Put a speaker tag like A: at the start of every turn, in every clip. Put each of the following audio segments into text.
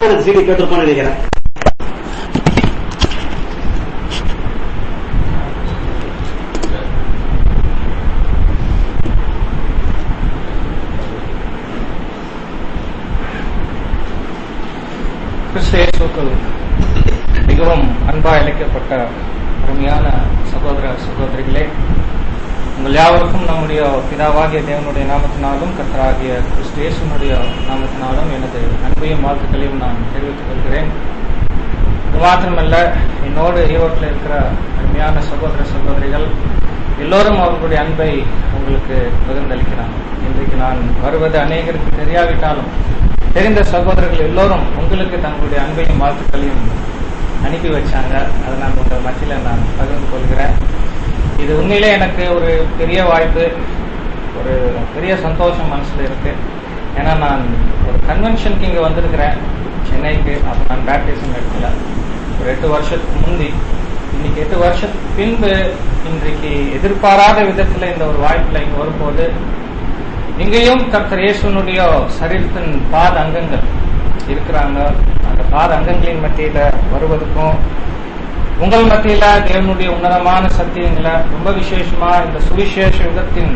A: CD கேட்டிருப்போம்னு நினைக்கிறேன்
B: கிறிஸ்து இயேசுக்குள் மிகவும் அன்பா அழைக்கப்பட்ட அருமையான சகோதர சகோதரிகளே உங்கள் யாவருக்கும் நம்முடைய பிதாவாகிய தேவனுடைய நாமத்தினாலும் கர்த்தராகிய கிறிஸ்து இயேசுனுடைய நாமத்தினாலும் எனது அன்பையும் வாழ்த்துக்களையும் நான் தெரிவித்துக் கொள்கிறேன் இது மாத்திரமல்ல என்னோடு ஈரோட்டில் இருக்கிற அருமையான சகோதர சகோதரிகள் எல்லோரும் அவர்களுடைய அன்பை உங்களுக்கு பகிர்ந்தளிக்கிறாங்க இன்றைக்கு நான் வருவது அநேகருக்கு தெரியாவிட்டாலும் தெரிந்த சகோதரர்கள் எல்லோரும் உங்களுக்கு தங்களுடைய அன்பையும் வாழ்த்துக்களையும் அனுப்பி வச்சாங்க அதை நான் உங்கள் மத்தியில் நான் பகிர்ந்து கொள்கிறேன் இது உண்மையிலே எனக்கு ஒரு பெரிய வாய்ப்பு ஒரு பெரிய சந்தோஷம் மனசுல இருக்கு ஏன்னா நான் ஒரு கன்வென்ஷனுக்கு இங்க வந்திருக்கிறேன் சென்னைக்கு அப்ப நான் பேப்டிசம் எடுக்கல ஒரு எட்டு வருஷத்துக்கு முந்தி இன்னைக்கு எட்டு வருஷத்துக்கு பின்பு இன்றைக்கு எதிர்பாராத விதத்துல இந்த ஒரு வாய்ப்புல இங்க வரும்போது இங்கேயும் கர்த்தர் இயேசுனுடைய சரீரத்தின் பாத அங்கங்கள் இருக்கிறாங்க அந்த பாத அங்கங்களின் மத்தியில வருவதற்கும் உங்கள் மத்தியில தேவனுடைய உன்னதமான சத்தியங்களை ரொம்ப விசேஷமா இந்த சுவிசேஷ யுகத்தின்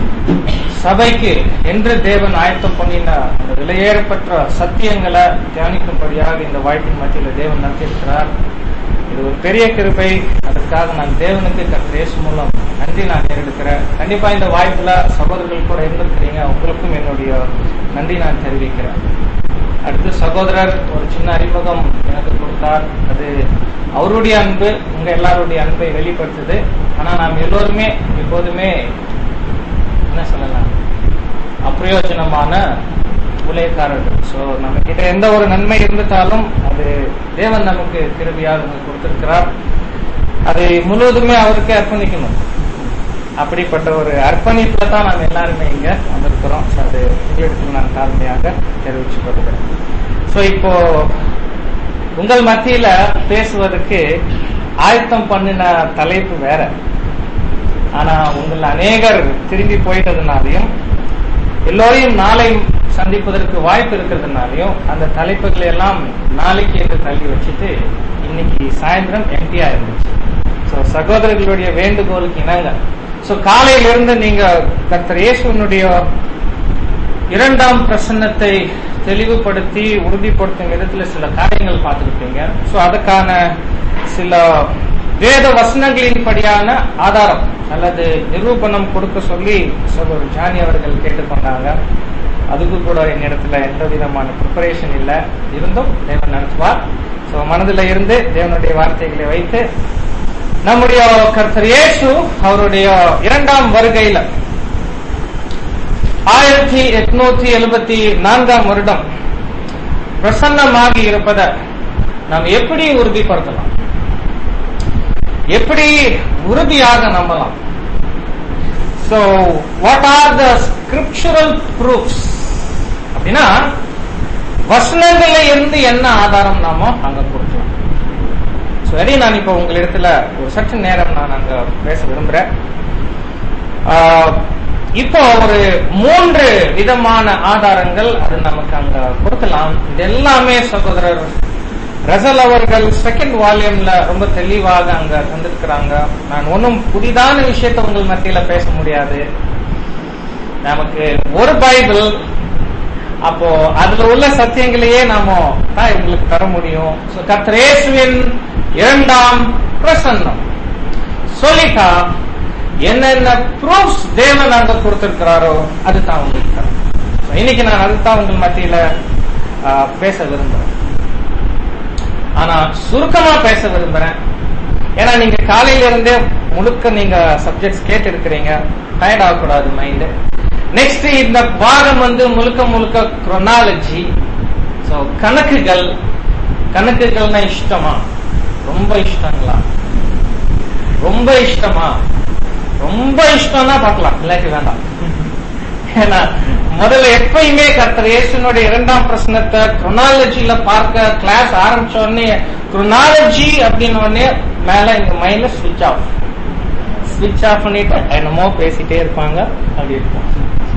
B: சபைக்கு என்று தேவன் ஆயத்தம் பண்ணின அந்த விலையேறப்பட்ட சத்தியங்களை தியானிக்கும்படியாக இந்த வாய்ப்பின் மத்தியில தேவன் நடத்தியிருக்கிறார் இது ஒரு பெரிய கிருபை அதற்காக நான் தேவனுக்கு கத்திரேசு மூலம் நன்றி நான் தெரிவிக்கிறேன் கண்டிப்பா இந்த வாய்ப்புல சகோதரர்கள் கூட இருந்திருக்கிறீங்க உங்களுக்கும் என்னுடைய நன்றி நான் தெரிவிக்கிறேன் அடுத்து சகோதரர் ஒரு சின்ன அறிமுகம் எனக்கு கொடுத்தார் அது அவருடைய அன்பு உங்க எல்லாருடைய அன்பை வெளிப்படுத்துது ஆனா நாம் எல்லோருமே எப்போதுமே என்ன சொல்லலாம் அப்பிரயோஜனமான ஊழியக்காரர்கள் ஸோ நம்ம கிட்ட எந்த ஒரு நன்மை இருந்துட்டாலும் அது தேவன் நமக்கு கிருபியாக நமக்கு கொடுத்திருக்கிறார் அதை முழுவதுமே அவருக்கு அர்ப்பணிக்கணும் அப்படிப்பட்ட ஒரு அர்ப்பணிப்புல தான் நாம் எல்லாருமே இங்க வந்திருக்கிறோம் So, அது உங்களிடத்தில் நான் தாழ்மையாக தெரிவித்துக் கொள்கிறேன் ஸோ இப்போ உங்கள் மத்தியில பேசுவதற்கு ஆயத்தம் பண்ணின தலைப்பு வேற ஆனா உங்கள் அநேகர் திரும்பி போயிட்டதுனாலையும் எல்லோரையும் நாளை சந்திப்பதற்கு வாய்ப்பு இருக்கிறதுனாலையும் அந்த தலைப்புகளை எல்லாம் நாளைக்கு என்று தள்ளி வச்சுட்டு இன்னைக்கு சாயந்தரம் எம்டியா இருந்துச்சு ஸோ சகோதரர்களுடைய வேண்டுகோளுக்கு இணங்க ஸோ காலையிலிருந்து நீங்க கர்த்தர் இயேசுனுடைய இரண்டாம் பிரசன்னத்தை தெளிவுபடுத்தி உறுதிப்படுத்தும் விதத்துல சில காரியங்கள் பார்த்துருப்பீங்க ஸோ அதுக்கான சில வேத வசனங்களின் படியான ஆதாரம் அல்லது நிரூபணம் கொடுக்க சொல்லி சகோதரர் ஜானி அவர்கள் கேட்டுக்கொண்டாங்க அதுக்கு கூட என்னிடத்துல எந்த விதமான ப்ரிப்பரேஷன் இல்லை இருந்தும் தேவன் நடத்துவார் ஸோ மனதில் இருந்து தேவனுடைய வார்த்தைகளை வைத்து நம்முடைய கர்த்தர் இயேசு அவருடைய இரண்டாம் வருகையில ஆயிரத்தி எட்நூத்தி எழுபத்தி நான்காம் வருடம் பிரசன்னமாகி இருப்பதை நாம் எப்படி உறுதிப்படுத்தலாம் எப்படி உறுதியாக நம்பலாம் so what are the scriptural proofs அப்படின்னா வசனங்கள்ல இருந்து என்ன ஆதாரம் நாமோ அங்க கொடுக்கலாம் சரி நான் இப்போ உங்களிடத்துல ஒரு சற்று நேரம் நான் அங்க பேச விரும்புறேன் ஆஹ், இப்போ ஒரு மூன்று விதமான ஆதாரங்கள் அது நமக்கு அங்க கொடுக்கலாம் இது எல்லாமே சகோதரர் ரசல் அவர்கள் செகண்ட் வால்யூம்ல ரொம்ப தெளிவாக அங்க தந்திருக்கிறாங்க நான் ஒன்றும் புதிதான விஷயத்தை உங்கள் மத்தியில பேச முடியாது நமக்கு ஒரு பைபிள் அப்போ அதுல உள்ள சத்தியங்களையே நாம தான் இவங்களுக்கு தர முடியும் So, கர்த்தர் இயேசுவின் இரண்டாம் பிரசன்னம் சொல்லிட்டா என்னென்ன ப்ரூஃப்ஸ் தேவன் அங்க கொடுத்திருக்கிறாரோ அதுதான் உங்களுக்கு தரும் So, இன்னைக்கு நான் அதுதான் உங்கள் மத்தியில ஆ, பேச விரும்புறேன் ஆனா சுருக்கமா பேச விரும்புறேன் ஏன்னா நீங்க காலையில இருந்தே முழுக்க நீங்க சப்ஜெக்ட்ஸ் கேட்டு இருக்கிறீங்க டயர்ட் ஆகக்கூடாது மைண்ட் நெக்ஸ்ட் இந்த பாகம் வந்து முழுக்க முழுக்க குரோனாலஜி ஸோ கணக்குகள் கணக்குகள்னா இஷ்டமா ரொம்ப இஷ்டங்களா ரொம்ப இஷ்டமா ரொம்ப இஷ்டம்னா பார்க்கலாம் இல்லாட்டி வேண்டாம் ஏன்னா முதல்ல எப்பயுமே கர்த்தர் இயேசுனுடைய இரண்டாம் பிரச்சனத்தை குரோனாலஜில பார்க்க கிளாஸ் ஆரம்பிச்ச உடனே குரோனாலஜி அப்படின்னு உடனே மேல இங்க மைண்ட்ல ஸ்விட்ச் ஆஃப் ஸ்விட்ச் ஆஃப் பண்ணிட்டு என்னமோ பேசிட்டே இருப்பாங்க அப்படி இருக்கும்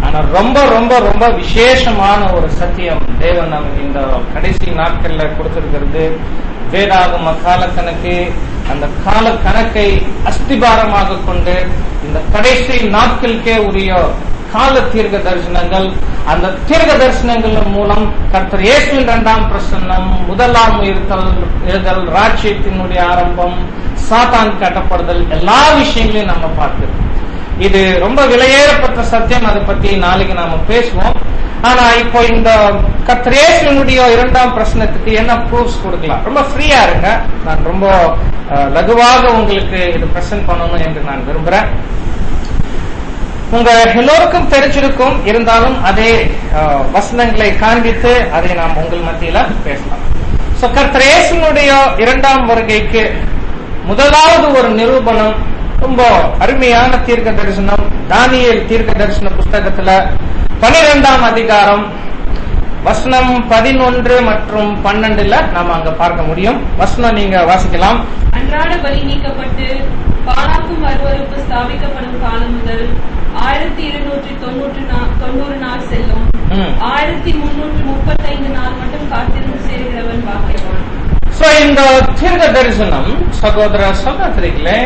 B: ஆனா ரொம்ப ரொம்ப ரொம்ப விசேஷமான ஒரு சத்தியம் தேவன் நமக்கு இந்த கடைசி நாட்கள்ல கொடுத்திருக்கிறது வேதாகம கால கணக்கு அந்த கால கணக்கை அஸ்திபாரமாக கொண்டு இந்த கடைசி நாட்களுக்கே உரிய கால தீர்க்க தரிசனங்கள் அந்த தீர்க்க தரிசனங்கள் மூலம் கர்த்தர் இயேசுவின் இரண்டாம் பிரசன்னம் முதலாம் உயிர்த்தல் எழுதல் ராஜ்யத்தினுடைய ஆரம்பம் சாத்தான் கட்டப்படுதல் எல்லா விஷயங்களையும் நம்ம பார்க்கிறோம் இது ரொம்ப விலையேறப்பட்ட சத்தியம் அதை பத்தி நாளைக்கு நாம பேசுவோம் ஆனா இப்போ இந்த கத்திரேசனுடைய இரண்டாம் பிரச்சனத்துக்கு என்ன ப்ரூஃப்ஸ் கொடுக்கலாம் ரொம்ப ஃப்ரீயா இருங்க நான் ரொம்ப அஹ், லகுவாக உங்களுக்கு இது பிரசன்ட் பண்ணணும் என்று நான் விரும்புறேன் உங்க எல்லோருக்கும் தெரிஞ்சிருக்கும் இருந்தாலும் அதே அஹ், வசனங்களை காண்பித்து அதை நாம் உங்கள் மத்தியில பேசலாம் சோ கர்த்தரேசனுடைய இரண்டாம் வருகைக்கு முதலாவது ஒரு நிரூபணம் ரொம்ப அருமையான தீர்க்க தரிசனம் தானியேல் தீர்க்க தரிசன புஸ்தகத்துல பனிரெண்டாம் அதிகாரம் வசனம் பதினொன்று மற்றும் பன்னெண்டுல நாம அங்க பார்க்க முடியும் வசனம் நீங்க வாசிக்கலாம்
A: அன்றாட பலி நீக்கப்பட்டு பாலாக்கும் அருவருப்பு ஸ்தாபிக்கப்படும் காலம் முதல் ஆயிரத்தி இருநூற்றி தொண்ணூற்று நா- தொண்ணூறு நாள் செல்லும்
B: ம்.
A: ஆயிரத்தி முன்னூற்று முப்பத்தைந்து நாள் மட்டும் காத்திருந்து சேர்கிறவன் பாக்கியவான்
B: சோ இந்த தீர்க்க தரிசனம் சகோதர சகோதரிகளே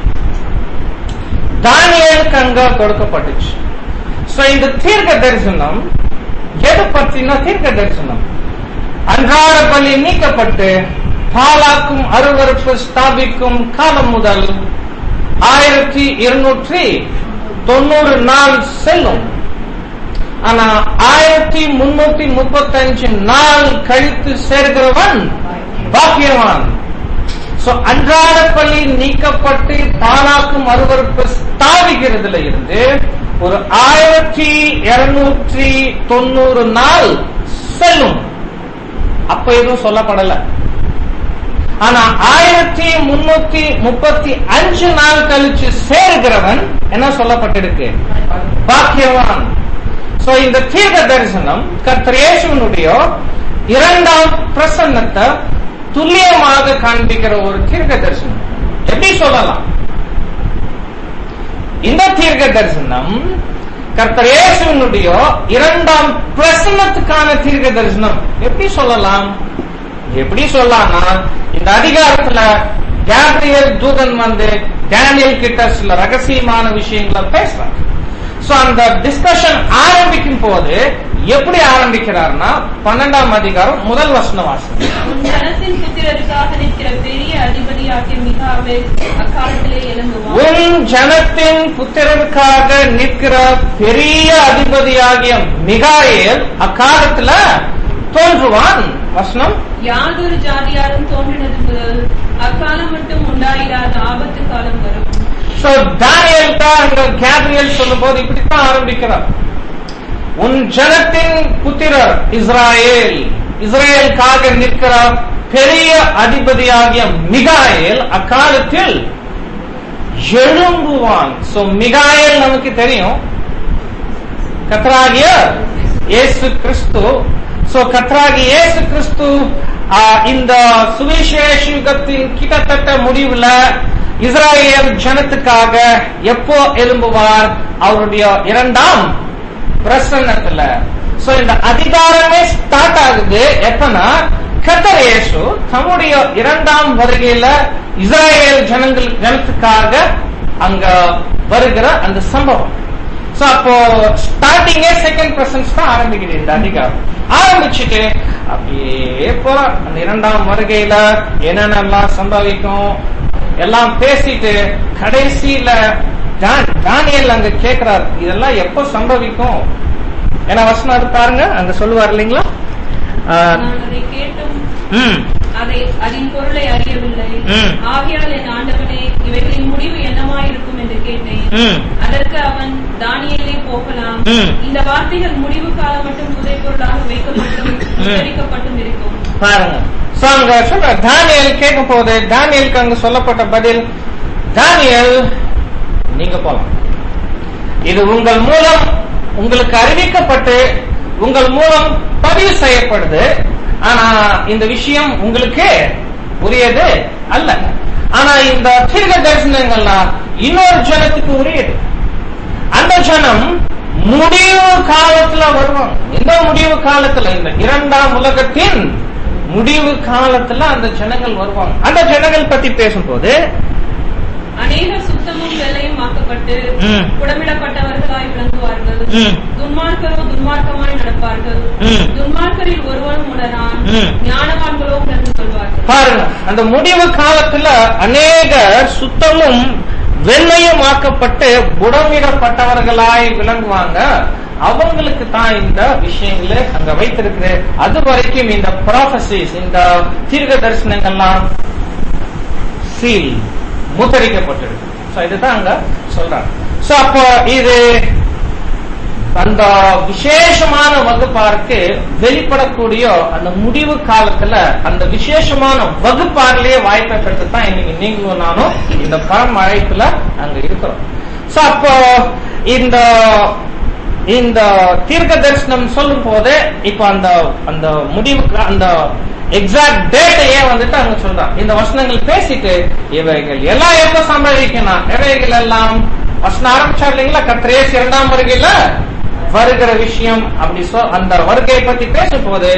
B: தானியலுக்கு அங்க கொடுக்கப்பட்டுச்சு சோ இந்த தீர்க்க தரிசனம் எது பற்றின தீர்க்க தரிசனம் அன்றாட பலி நீக்கப்பட்டு பாலாக்கும் அருவருப்பு ஸ்தாபிக்கும் காலம் முதல் ஆயிரத்தி இருநூற்றி தொண்ணூறு நாள் செல்லும் ஆனா ஆயிரத்தி முன்னூத்தி முப்பத்தஞ்சு நாள் கழித்து சேர்கிறவன் பாக்கியவான் சோ அன்றாட பள்ளி நீக்கப்பட்டு பாலாக்கும் அருவருப்பு ஸ்தாபிக்கிறதுல இருந்து ஒரு ஆயிரத்தி இருநூற்றி தொண்ணூறு நாள் செல்லும் அப்ப எதுவும் சொல்லப்படல ஆனா ஆயிரத்தி முன்னூத்தி முப்பத்தி அஞ்சு நாள் கழிச்சு சேர்கிறவன் என்ன சொல்லப்பட்டிருக்கு பாக்கியவான் சோ இந்த தீர்க்க தரிசனம் கர்த்தர் இயேசுவினுடைய இரண்டாம் பிரசன்னத்தை துல்லியமாக காண்பிக்கிற ஒரு தீர்க்க தரிசனம் எப்படி சொல்லலாம் இந்த தீர்க்க தரிசனம் கர்த்தர் இயேசுவினுடைய இரண்டாம் பிரசன்னத்துக்கான தீர்க்க தரிசனம் எப்படி சொல்லலாம் எப்படி சொல்லலாம்னா இந்த அதிகாரத்துல கேப்ரியல் தூதன் வந்து டேனியல் கிட்ட சில ரகசியமான விஷயங்களை பேசுறார் சோ அந்த டிஸ்கஷன் ஆரம்பிக்கும் போது எப்படி ஆரம்பிக்கிறார்னா பன்னெண்டாம் அதிகாரம் முதல் வசன வாசனம்
A: உன் ஜனத்தின் புத்திரருக்காக நிற்கிற பெரிய அதிபதியாகிய மிகாவே அக்காலத்திலே எழுந்துவான்
B: உன் ஜனத்தின் புத்திரருக்காக நிற்கிற பெரிய அதிபதியாகிய மிகாயேல் அக்காலத்துல தோன்றுவான் வசனம்
A: யாதொரு ஜாதியாரும் தோன்றினது முதல் அக்காலம் மட்டும் உண்டாயிராத ஆபத்து காலம் வரும்
B: சோ தானியல் தான் அங்க கேப்ரியல் சொல்லும் போது இப்படித்தான் ஆரம்பிக்கிறார் உன் ஜனத்தின் புத்திரர் இஸ்ராயேல் இஸ்ரேலுக்காக நிற்கிற பெரிய அதிபதியாகிய மிகாயேல் அக்காலத்தில் எழும்புவான் சோ மிகாயேல் நமக்கு தெரியும் கத்தராகிய இயேசு கிறிஸ்து சோ கத்தராகிய இயேசு கிறிஸ்து ஆ, இந்த சுவிசேஷ யுகத்தின் கிட்டத்தட்ட முடிவுல இஸ்ராயேல் ஜனத்துக்காக எப்போ எழும்புவார் அவருடைய இரண்டாம் பிரசன்னத்துல சோ இந்த அதிகாரமே ஸ்டார்ட் ஆகுது எப்பனா கத்தர் இயேசு தம்முடைய இரண்டாம் வருகையில இஸ்ராயேல் ஜனங்கள் ஜனத்துக்காக அங்க வருகிற அந்த சம்பவம் சோ அப்போ ஸ்டார்டிங்கே செகண்ட் பிரசன்ஸ் தான் ஆரம்பிக்குது இந்த அதிகாரம் ஆரம்பிச்சுட்டு அப்படியே போற அந்த இரண்டாம் வருகையில என்னென்னலாம் சம்பவிக்கும் எல்லாம் பேசிட்டு கடைசியில தான் தானியல் அங்க கேக்குறார் இதெல்லாம் எப்போ சம்பவிக்கும் ஏன்னா வசனம் அது பாருங்க அங்க சொல்லுவார் இல்லைங்களா ஆஹ்,
A: நான் அதை கேட்டும்
B: ம்,
A: அதை அதன் பொருளை அறியவில்லை
B: ம்.
A: ஆகையால் என் ஆண்டவனே இவைகளின் முடிவு என்னமாயிருக்கும் என்று கேட்டேன்
B: ம்.
A: அதற்கு அவன் தானியேலே போகலாம்
B: ம்.
A: இந்த வார்த்தைகள் முடிவு காலம் மட்டும் புதை பொருளாக வைக்கப்பட்டும் உச்சரிக்கப்பட்டும் இருக்கும்
B: பாருங்க So, அங்க சொல்ற தானியல் கேட்கும் போது தானியலுக்கு அங்க சொல்லப்பட்ட பதில் தானியல் நீங்க போலாம் இது உங்கள் மூலம் உங்களுக்கு அறிவிக்கப்பட்டு உங்கள் மூலம் பதிவு செய்யப்படுது ஆனா இந்த விஷயம் உங்களுக்கு உரியது அல்ல ஆனா இந்த தீர்க்க தரிசனங்கள்லாம் இன்னொரு ஜனத்துக்கு உரியது அந்த ஜனம் முடிவு காலத்துல வருவாங்க எந்த முடிவு காலத்துல இந்த இரண்டாம் உலகத்தின் முடிவு காலத்துல அந்த ஜனங்கள் வருவாங்க அந்த ஜனங்கள் பத்தி பேசும்போது
A: அநேக சுத்தமும் வெள்ளையும் ஆக்கப்பட்டு
B: ம்.
A: புடமிடப்பட்டவர்களாய் விளங்குவார்கள்
B: ம்.
A: துன்மார்க்கரோ துன்மார்க்கமாய் நடப்பார்கள்
B: ம்.
A: துன்மார்க்கரில் ஒருவனும் உணரான்
B: ம்.
A: ஞானவான்களோ உணர்ந்து கொள்வார்கள்
B: பாருங்க அந்த முடிவு காலத்துல அநேக சுத்தமும் வெள்ளையும் ஆக்கப்பட்டு புடமிடப்பட்டவர்களாய் விளங்குவாங்க அவங்களுக்கு தான் இந்த விஷயங்களை அங்க வைத்திருக்கு அது வரைக்கும் இந்த ப்ராபசிஸ் இந்த தீர்க்க தரிசனங்கள்லாம் சீல் முத்தரிக்கப்பட்டிருக்கு So இதுதான் அங்க சொல்றாங்க சோ அப்போ இது அந்த விசேஷமான வகுப்பாருக்கு வெளிப்படக்கூடிய அந்த முடிவு காலத்துல அந்த விசேஷமான வகுப்பாரிலேயே வாய்ப்பை பெற்று தான் இன்னைக்கு நீங்களும் நானும் இந்த பரம் அழைப்புல அங்க இருக்கிறோம் சோ அப்போ இந்த இந்த தீர்க்க தரிசனம் சொல்லும் போது இப்ப அந்த அந்த முடிவுக்கு அந்த எக்ஸாக்ட் டேட்டையே வந்துட்டு அங்க சொல்றான் இந்த வசனங்கள் பேசிட்டு இவைகள் எல்லாம் எப்ப சம்பவிக்கணும் இவைகள் எல்லாம் வசனம் ஆரம்பிச்சா இல்லைங்களா கத்திரேஸ் இரண்டாம் வருகையில வருகிற விஷயம் அப்படி சொ அந்த வருகையை பத்தி பேசும்போது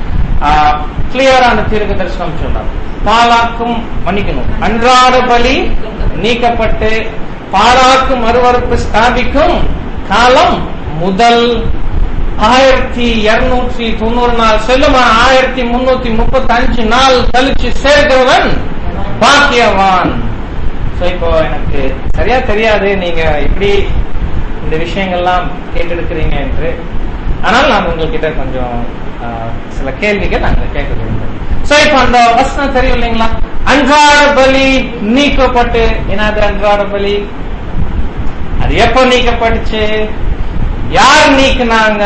B: கிளியரா அந்த தீர்க்க தரிசனம் சொல்றார் பாலாக்கும் மன்னிக்கணும் அன்றாட பலி நீக்கப்பட்டு பாலாக்கும் அருவறுப்பு ஸ்தாபிக்கும் காலம் முதல் ஆயிரத்தி இருநூற்றி தொண்ணூறு நாள் செல்லுமா ஆயிரத்தி முன்னூத்தி முப்பத்தி அஞ்சு நாள் கழிச்சு சேர்க்கிறவன் பாக்கியவான் So, இப்போ எனக்கு சரியா தெரியாது நீங்க எப்படி இந்த விஷயங்கள்லாம் கேட்டெடுக்கிறீங்க என்று ஆனால் நான் உங்ககிட்ட கொஞ்சம் ஆ, சில கேள்விகள் நாங்கள் கேட்க விரும்புகிறேன் சோ இப்போ அந்த வசனம் தெரியும் இல்லைங்களா அன்றாட பலி நீக்கப்பட்டு என்னது அன்றாட பலி அது எப்ப நீக்கப்பட்டுச்சு யார் நீக்கினாங்க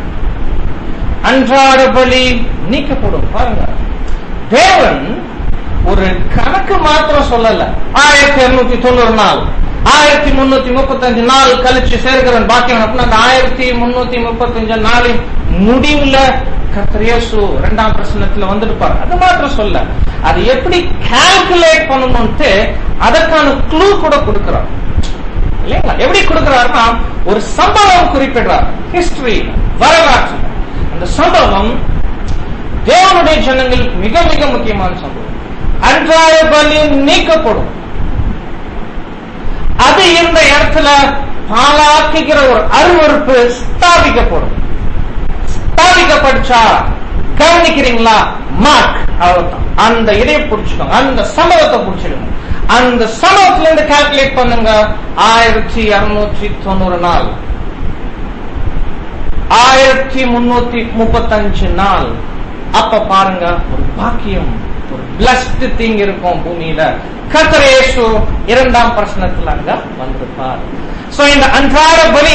B: அன்றாட பலி நீக்கப்படும் பாருங்க தேவன் ஒரு கணக்கு மாத்திரம் சொல்லல ஆயிரத்தி இருநூத்தி தொண்ணூறு நாள் ஆயிரத்தி முன்னூத்தி முப்பத்தஞ்சு நாள் கழிச்சு சேர்க்கிறன் பாக்கியம் அப்படின்னா அந்த ஆயிரத்தி முன்னூத்தி முப்பத்தஞ்சு நாளின் முடிவுல கத்திரியசு இரண்டாம் பிரசனத்துல வந்திருப்பார் அது மாத்திரம் சொல்ல அது எப்படி கால்குலேட் பண்ணணும்ட்டு அதற்கான க்ளூ கூட கொடுக்கிறார் இல்லைங்களா எப்படி கொடுக்கிறாருன்னா ஒரு சம்பவம் குறிப்பிடுறார் ஹிஸ்டரி வரலாற்று அந்த சம்பவம் தேவனுடைய ஜனங்களுக்கு மிக மிக முக்கியமான சம்பவம் அன்றாட பலி நீக்கப்படும் அது இந்த இடத்துல பாலாக்குகிற ஒரு அருவறுப்பு ஸ்தாபிக்கப்படும் ஸ்தாபிக்கப்பட்டுச்சா கவனிக்கிறீங்களா மார்க் அவ்வளவுதான் அந்த இதையை பிடிச்சிக்கோங்க அந்த சம்பவத்தை பிடிச்சிடுங்க அந்த சம்பவத்துல இருந்து கால்குலேட் பண்ணுங்க ஆயிரத்தி இருநூற்றி தொண்ணூறு நாள் ஆயிரத்தி முன்னூத்தி முப்பத்தஞ்சு நாள் அப்ப பாருங்க ஒரு பாக்கியம் ஒரு பிளஸ்ட் திங் இருக்கும் பூமியில கத்தரேசு இரண்டாம் பிரச்சனத்துல அங்க வந்திருப்பார் சோ இந்த அன்றாட பலி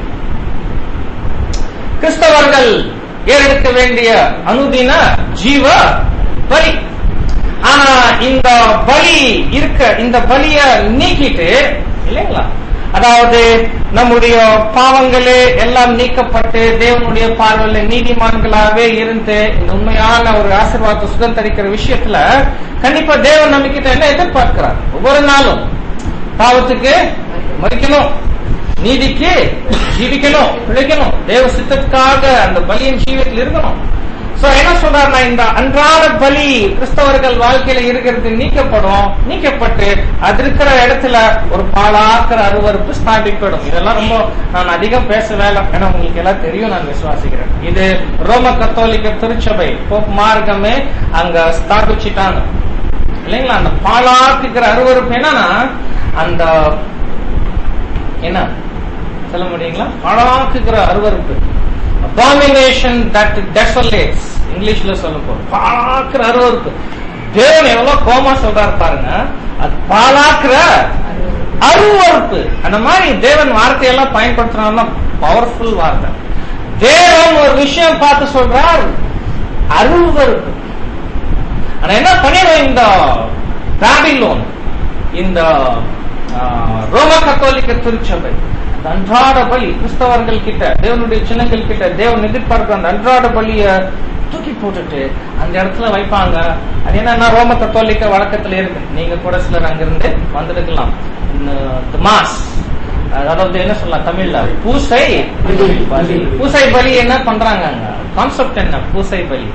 B: கிறிஸ்தவர்கள் ஏறெடுக்க வேண்டிய அனுதின ஜீவ பலி ஆனா இந்த பலி இருக்க இந்த பலிய நீக்கிட்டு இல்லைங்களா அதாவது நம்முடைய பாவங்களே எல்லாம் நீக்கப்பட்டு தேவனுடைய பார்வையில நீதிமான்களாவே இருந்து இந்த உண்மையான ஒரு ஆசீர்வாதத்தை சுதந்திரிக்கிற விஷயத்துல கண்டிப்பா தேவன் நம்பிக்கிட்ட என்ன எதிர்பார்க்கிறார் ஒவ்வொரு நாளும் பாவத்துக்கு மறிக்கணும் நீதிக்கு ஜீவிக்கணும் பிழைக்கணும் தேவ சித்தத்துக்காக அந்த பலியின் ஜீவத்தில் இருக்கணும் சோ என்ன சொல்றாருன்னா இந்த அன்றாட பலி கிறிஸ்தவர்கள் வாழ்க்கையில இருக்கிறது நீக்கப்படும் நீக்கப்பட்டு அது இருக்கிற இடத்துல ஒரு பாலாக்கிற அருவறுப்பு ஸ்தாபிக்கப்படும் இதெல்லாம் ரொம்ப நான் அதிகம் பேச வேலை ஏன்னா உங்களுக்கு எல்லாம் தெரியும் நான் விசுவாசிக்கிறேன் இது ரோம கத்தோலிக்க திருச்சபை போப் மார்க்கமே அங்க ஸ்தாபிச்சுட்டாங்க இல்லைங்களா அந்த பாலாக்குகிற அருவறுப்பு என்னன்னா அந்த என்ன சொல்ல முடியுங்களா பாழாக்குகிற அருவறுப்பு அபாமினேஷன் தட் டெசலேட்ஸ் இங்கிலீஷ்ல சொல்ல போறோம் பாழாக்குற அருவறுப்பு தேவன் எவ்வளவு கோமா சொல்றாரு பாருங்க அது பாழாக்குற அருவறுப்பு அந்த மாதிரி தேவன் வார்த்தையெல்லாம் பயன்படுத்துறாருன்னா பவர்ஃபுல் வார்த்தை தேவன் ஒரு விஷயம் பார்த்து சொல்றார் அருவறுப்பு ஆனா என்ன பண்ணிடுவோம் இந்த பேபிலோன் இந்த ரோம கத்தோலிக்க திருச்சபை அந்த அன்றாட பலி கிறிஸ்தவர்கள் கிட்ட தேவனுடைய சின்னங்கள் கிட்ட தேவன் எதிர்பார்க்கிற அந்த அன்றாட பலிய தூக்கி போட்டுட்டு அந்த இடத்துல வைப்பாங்க அது என்னன்னா ரோம கத்தோலிக்க வழக்கத்துல இருக்கு நீங்க கூட சிலர் அங்கிருந்து வந்திருக்கலாம் மாஸ் அதாவது என்ன சொல்லலாம் தமிழ்ல பூசை பலி பூசை பலி என்ன பண்றாங்க அங்க கான்செப்ட் என்ன பூசை பலி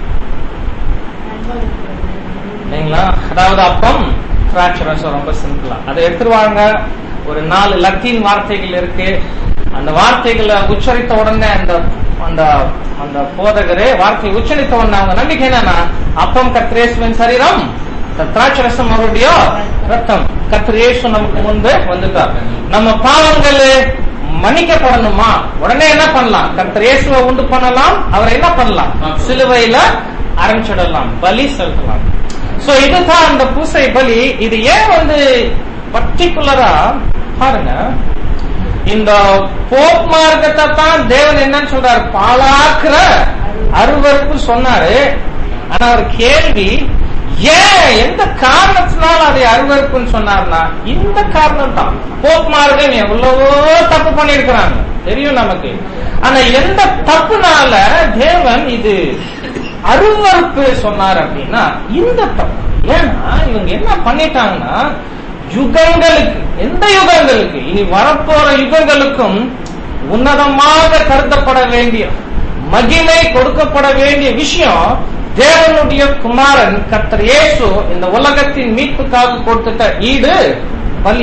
B: இல்லைங்களா அதாவது அப்பம் திராட்சை ரசம் ரொம்ப சிம்பிளா அதை எடுத்துருவாங்க ஒரு நாலு லத்தீன் வார்த்தைகள் இருக்கு அந்த வார்த்தைகளை உச்சரித்த உடனே அந்த அந்த அந்த போதகரே வார்த்தையை உச்சரித்த உடனே அவங்க நம்பிக்கை என்னன்னா அப்பம் கத்திரேசுவின் சரீரம் த- திராட்சை ரசம் அவருடைய ரத்தம் கத்திரேசு நமக்கு முன்பு வந்துட்டார் நம்ம பாவங்கள் மன்னிக்கப்படணுமா உடனே என்ன பண்ணலாம் கர்த்தர் இயேசுவை உண்டு பண்ணலாம் அவரை என்ன பண்ணலாம் சிலுவையில அரைஞ்சிடலாம் பலி செலுத்தலாம் சோ இதுதான் அந்த பூசை பலி இது ஏன் வந்து பர்டிகுலரா பாருங்க இந்த போப் மார்க்கத்தை தான் தேவன் என்னன்னு சொல்றாரு பாலாக்குற அருவருப்பு சொன்னாரு ஆனா ஒரு கேள்வி ஏன் எந்த காரணத்தினால அதை அருவருப்புன்னு சொன்னார்னா இந்த காரணம் தான் போப் மார்க்கம் எவ்வளவோ தப்பு பண்ணிருக்கிறாங்க தெரியும் நமக்கு ஆனா எந்த தப்புனால தேவன் இது அருவருப்பு சொன்னார் அப்படின்னா இந்த தப்பு ஏன்னா இவங்க என்ன பண்ணிட்டாங்கன்னா யுகங்களுக்கு எந்த யுகங்களுக்கு இனி வரப்போற யுகங்களுக்கும் உன்னதமாக கருதப்பட வேண்டிய மகிமை கொடுக்கப்பட வேண்டிய விஷயம் தேவனுடைய குமாரன் கர்த்தர் இயேசு இந்த உலகத்தின் மீட்புக்காக கொடுத்துட்ட ஈடு பலி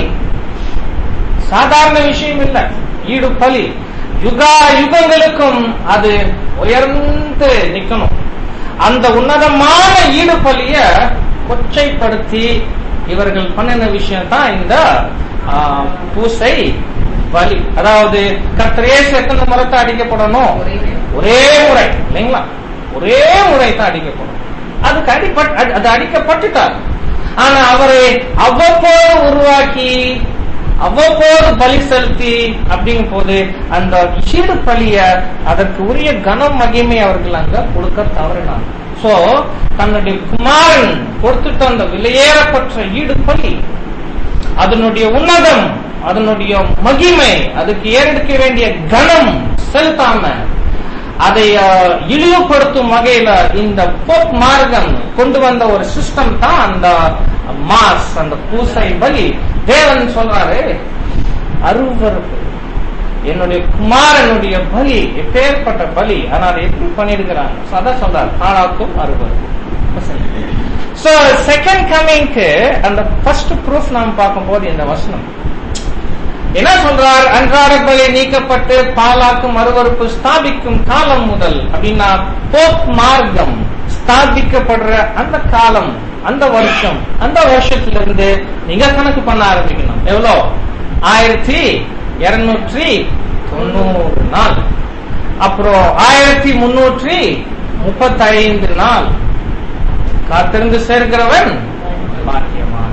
B: சாதாரண விஷயம் இல்ல ஈடு பலி யுகா யுகங்களுக்கும் அது உயர்ந்து நிக்கணும் அந்த உன்னதமான ஈடு பலிய கொச்சைப்படுத்தி இவர்கள் பண்ணின விஷயம் தான் இந்த ஆ, பூசை பலி அதாவது கத்திரேசு எத்தனை முறைத்தை அடிக்கப்படணும் ஒரே முறை இல்லைங்களா ஒரே முறை தான் அடிக்கப்படும் அதுக்கு அடிப்பட் அது- அது அடிக்கப்பட்டுட்டார் ஆனா அவரை அவ்வப்போது உருவாக்கி அவ்வப்போது பலி செலுத்தி அப்படிங்கும் போது அந்த ஈடு பலிய அதற்கு உரிய கனம் மகிமை அவர்கள் அங்க கொடுக்க தவறினாங்க சோ தன்னுடைய குமாரன் கொடுத்துட்ட அந்த விலையேறப்பட்ட ஈடு பலி அதனுடைய உன்னதம் அதனுடைய மகிமை அதுக்கு ஏறெடுக்க வேண்டிய கனம் செலுத்தாம அதை அஹ், இழிவுபடுத்தும் வகையில இந்த போப் மார்க்கம் கொண்டு வந்த ஒரு சிஸ்டம் தான் அந்த மாஸ் அந்த பூசை பலி தேவன் சொல்றாரு அருவருப்பு என்னுடைய குமாரனுடைய பலி எப்பேற்பட்ட பலி ஆனா அதை எப்படி பண்ணிருக்கிறாங்க So, அதான் சொல்றாரு ஆளாக்கும் அருவருப்பு சோ செகண்ட் கமிங்க்கு அந்த ஃபர்ஸ்ட் ப்ரூஃப் நாம் பார்க்கும்போது இந்த வசனம் என்ன சொல்றார் அன்றாட பலி நீக்கப்பட்டு பாலாக்கும் அருவருப்பு ஸ்தாபிக்கும் காலம் முதல் அப்படின்னா போப் மார்க்கம் ஸ்தாபிக்கப்படுற அந்த காலம் அந்த வருஷம் அந்த வருஷத்திலிருந்து நீங்க கணக்கு பண்ண ஆரம்பிக்கணும் எவ்வளோ ஆயிரத்தி இருநூற்றி தொண்ணூறு நாள் அப்புறம் ஆயிரத்தி முன்னூற்றி முப்பத்தைந்து நாள் காத்திருந்து சேர்க்கிறவன் பாக்கியமான்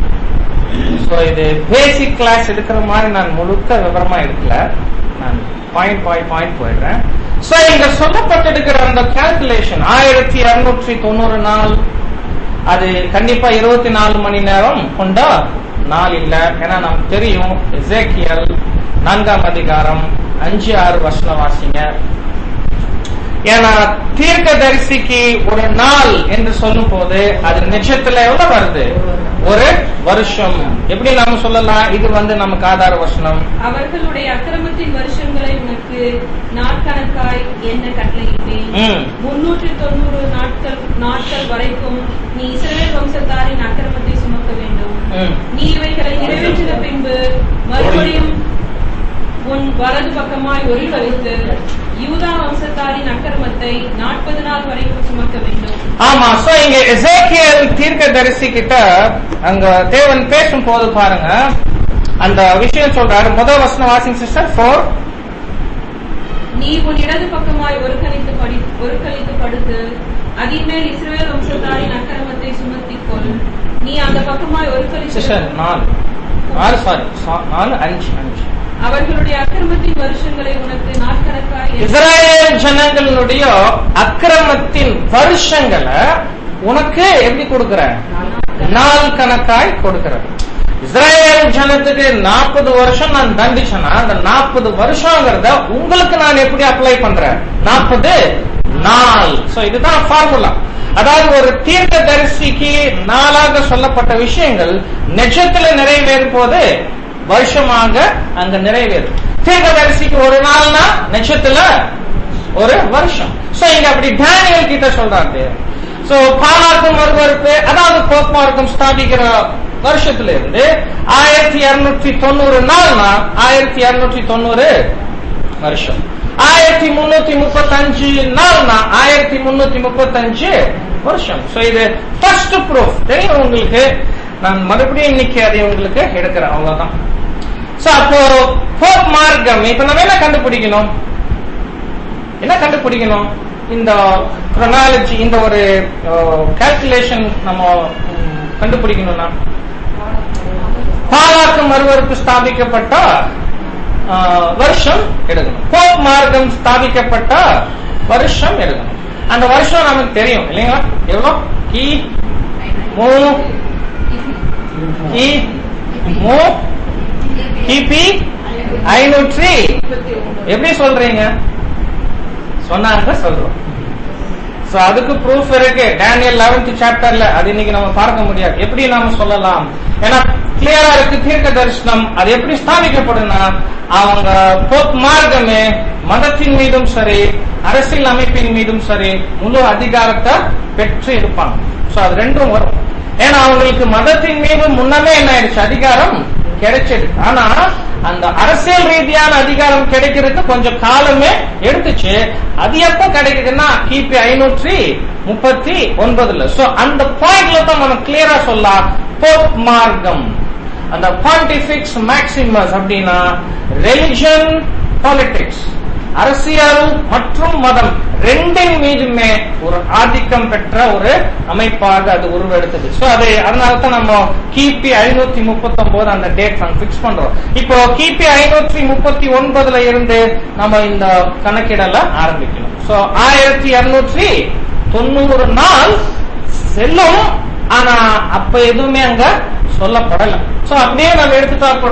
B: சோ இது பேசிக் கிளாஸ் எடுக்கிற மாதிரி நான் முழுக்க விவரமா எடுக்கல நான் பாயிண்ட் பாயிண்ட் பாயிண்ட் போயிடுறேன் சோ இங்க சொல்லப்பட்டிருக்கிற அந்த கால்குலேஷன் ஆயிரத்தி இருநூற்றி தொண்ணூறு நாள் அது கண்டிப்பா இருபத்தி நாலு மணி நேரம் கொண்ட நாள் இல்ல ஏன்னா நமக்கு தெரியும் எசேக்கியல் நான்காம் அதிகாரம் அஞ்சு ஆறு வருஷம் வாசிங்க ஏன்னா தீர்க்க தரிசிக்கு ஒரு நாள் என்று சொல்லும் போது அது நிஜத்துல எவ்வளவு வருது ஒரு வருஷம் எப்படி நாம சொல்லலாம் இது வந்து நமக்கு ஆதார வசனம்
A: அவர்களுடைய அக்கிரமத்தின் வருஷங்களை உனக்கு நாட்கணக்காய் என்ன கட்டளையிட்டேன்
B: ம்.
A: முன்னூற்றி தொண்ணூறு நாட்கள் நாட்கள் வரைக்கும் நீ இஸ்ரவேல் வம்சத்தாரின் அக்கிரமத்தை சுமக்க வேண்டும்
B: ம்.
A: நீ இவைகளை நிறைவேற்றின பின்பு மறுபடியும் உன் வலது பக்கமாய் ஒரு கழித்து யூதா வம்சத்தாரின் அக்கிரமத்தை நாற்பது நாள் வரைக்கும் சுமக்க வேண்டும்
B: ஆமா சோ இங்க எசேக்கியல் தீர்க்க தரிசி கிட்ட அங்க தேவன் பேசும் போது பாருங்க அந்த விஷயம் சொல்றாரு முதல் வசனம் வாசிங் சிஸ்டர் ஃபோர்
A: நீ உன் இடது பக்கமாய் ஒரு கழித்து படி ஒரு கழித்து படுத்து அதின் மேல் இஸ்ரவேல் வம்சத்தாரின் அக்கிரமத்தை சுமத்திக் கொள் நீ அந்த பக்கமாய் ஒரு
B: சிஸ்டர்
A: கழித்து
B: நாலு நாலு சாரி நாலு அஞ்சு அஞ்சு
A: அவர்களுடைய அக்கிரமத்தின் வருஷங்களை உனக்கு நாட்கணக்காய் எண்ண-
B: இஸ்ராயேல் ஜனங்களுடைய அக்கிரமத்தின் வருஷங்களை உனக்கு எப்படி கொடுக்கிற நாள் கணக்காய் கொடுக்கிற இஸ்ராயேல் ஜனத்துக்கு நாற்பது வருஷம் நான் தண்டிச்சேன்னா அந்த நாற்பது வருஷங்கிறத உங்களுக்கு நான் எப்படி அப்ளை பண்றேன் நாற்பது நாள் சோ இதுதான் ஃபார்முலா அதாவது ஒரு தீர்க்க தரிசிக்கு நாளாக சொல்லப்பட்ட விஷயங்கள் நிஜத்துல நிறைவேறும் போது வருஷமாக அங்க நிறைவேறும் தீர்க்கதரிசிக்கு ஒரு நாள்னா நட்சத்திர ஒரு வருஷம் சோ இங்க அப்படி டேனியல் கிட்ட சொல்றாரு சோ பாலாக்கும் மறுவறுப்பு அதாவது போக்குமார்க்கம் ஸ்தாபிக்கிற வருஷத்துல இருந்து ஆயிரத்தி இருநூற்றி தொண்ணூறு நாள்னா ஆயிரத்தி இருநூற்றி தொண்ணூறு வருஷம் ஆயிரத்தி முன்னூத்தி முப்பத்தஞ்சு நாள்னா ஆயிரத்தி முன்னூத்தி முப்பத்தஞ்சு வருஷம் சோ இது ஃபர்ஸ்ட் ப்ரூஃப் தெரியும் உங்களுக்கு நான் மறுபடியும் இன்னைக்கு அதை உங்களுக்கு எடுக்கிறேன் அவ்வளவுதான் சோ அப்போ போப் மார்க்கம் இப்ப நம்ம என்ன கண்டுபிடிக்கணும் என்ன கண்டுபிடிக்கணும் இந்த chronology இந்த ஒரு கால்குலேஷன் நம்ம ம், கண்டுபிடிக்கணும்னா பாலாக்கு மறுவருக்கு ஸ்தாபிக்கப்பட்ட ஆ, வருஷம் எடுக்கணும் போப் மார்க்கம் ஸ்தாபிக்கப்பட்ட வருஷம் எடுக்கணும் அந்த வருஷம் நமக்கு தெரியும் இல்லைங்களா எவ்வளோ கி மூ கி மூ கிபி ஐநூற்றி எப்படி சொல்றீங்க சொன்னாங்க சொல்றோம் சோ அதுக்கு ப்ரூஃப் இருக்கு டேனியல் லெவன்த் சாப்டர்ல அது இன்னைக்கு நம்ம பார்க்க முடியாது எப்படி நாம சொல்லலாம் ஏன்னா கிளியரா இருக்கு தீர்க்க தரிசனம் அது எப்படி ஸ்தாபிக்கப்படும்னா அவங்க போப் மார்க்கமே மதத்தின் மீதும் சரி அரசியல் அமைப்பின் மீதும் சரி முழு அதிகாரத்தை பெற்று இருப்பாங்க சோ அது ரெண்டும் வரும் ஏன்னா அவங்களுக்கு மதத்தின் மீது முன்னமே என்ன ஆயிடுச்சு அதிகாரம் கிடைச்சது ஆனா அந்த அரசியல் ரீதியான அதிகாரம் கிடைக்கிறதுக்கு கொஞ்சம் காலமே எடுத்துச்சு அது எப்போ கிடைக்குதுன்னா கிபி ஐநூற்றி முப்பத்தி ஒன்பதுல சோ அந்த பாயிண்ட்ல தான் நம்ம கிளியரா சொல்லலாம் போப் மார்க்கம் அந்த பாண்டிபிக்ஸ் மேக்சிமஸ் அப்படின்னா ரெலிஜன் பாலிடிக்ஸ் அரசியல் மற்றும் மதம் ரெண்டின் மீதுமே ஒரு ஆதிக்கம் பெற்ற ஒரு அமைப்பாக அது உருவெடுத்தது சோ அது அதனால தான் நம்ம கிபி ஐநூத்தி முப்பத்தி ஒன்பது அந்த டேட் நம்ம பிக்ஸ் பண்றோம் இப்போ கிபி ஐநூத்தி முப்பத்தி ஒன்பதுல இருந்து நம்ம இந்த கணக்கிடல ஆரம்பிக்கணும் சோ ஆயிரத்தி இருநூற்றி தொண்ணூறு நாள் செல்லும் ஆனா அப்ப எதுவுமே அங்க சொல்லப்படல சோ அப்படியே நம்ம எடுத்துட்டா கூட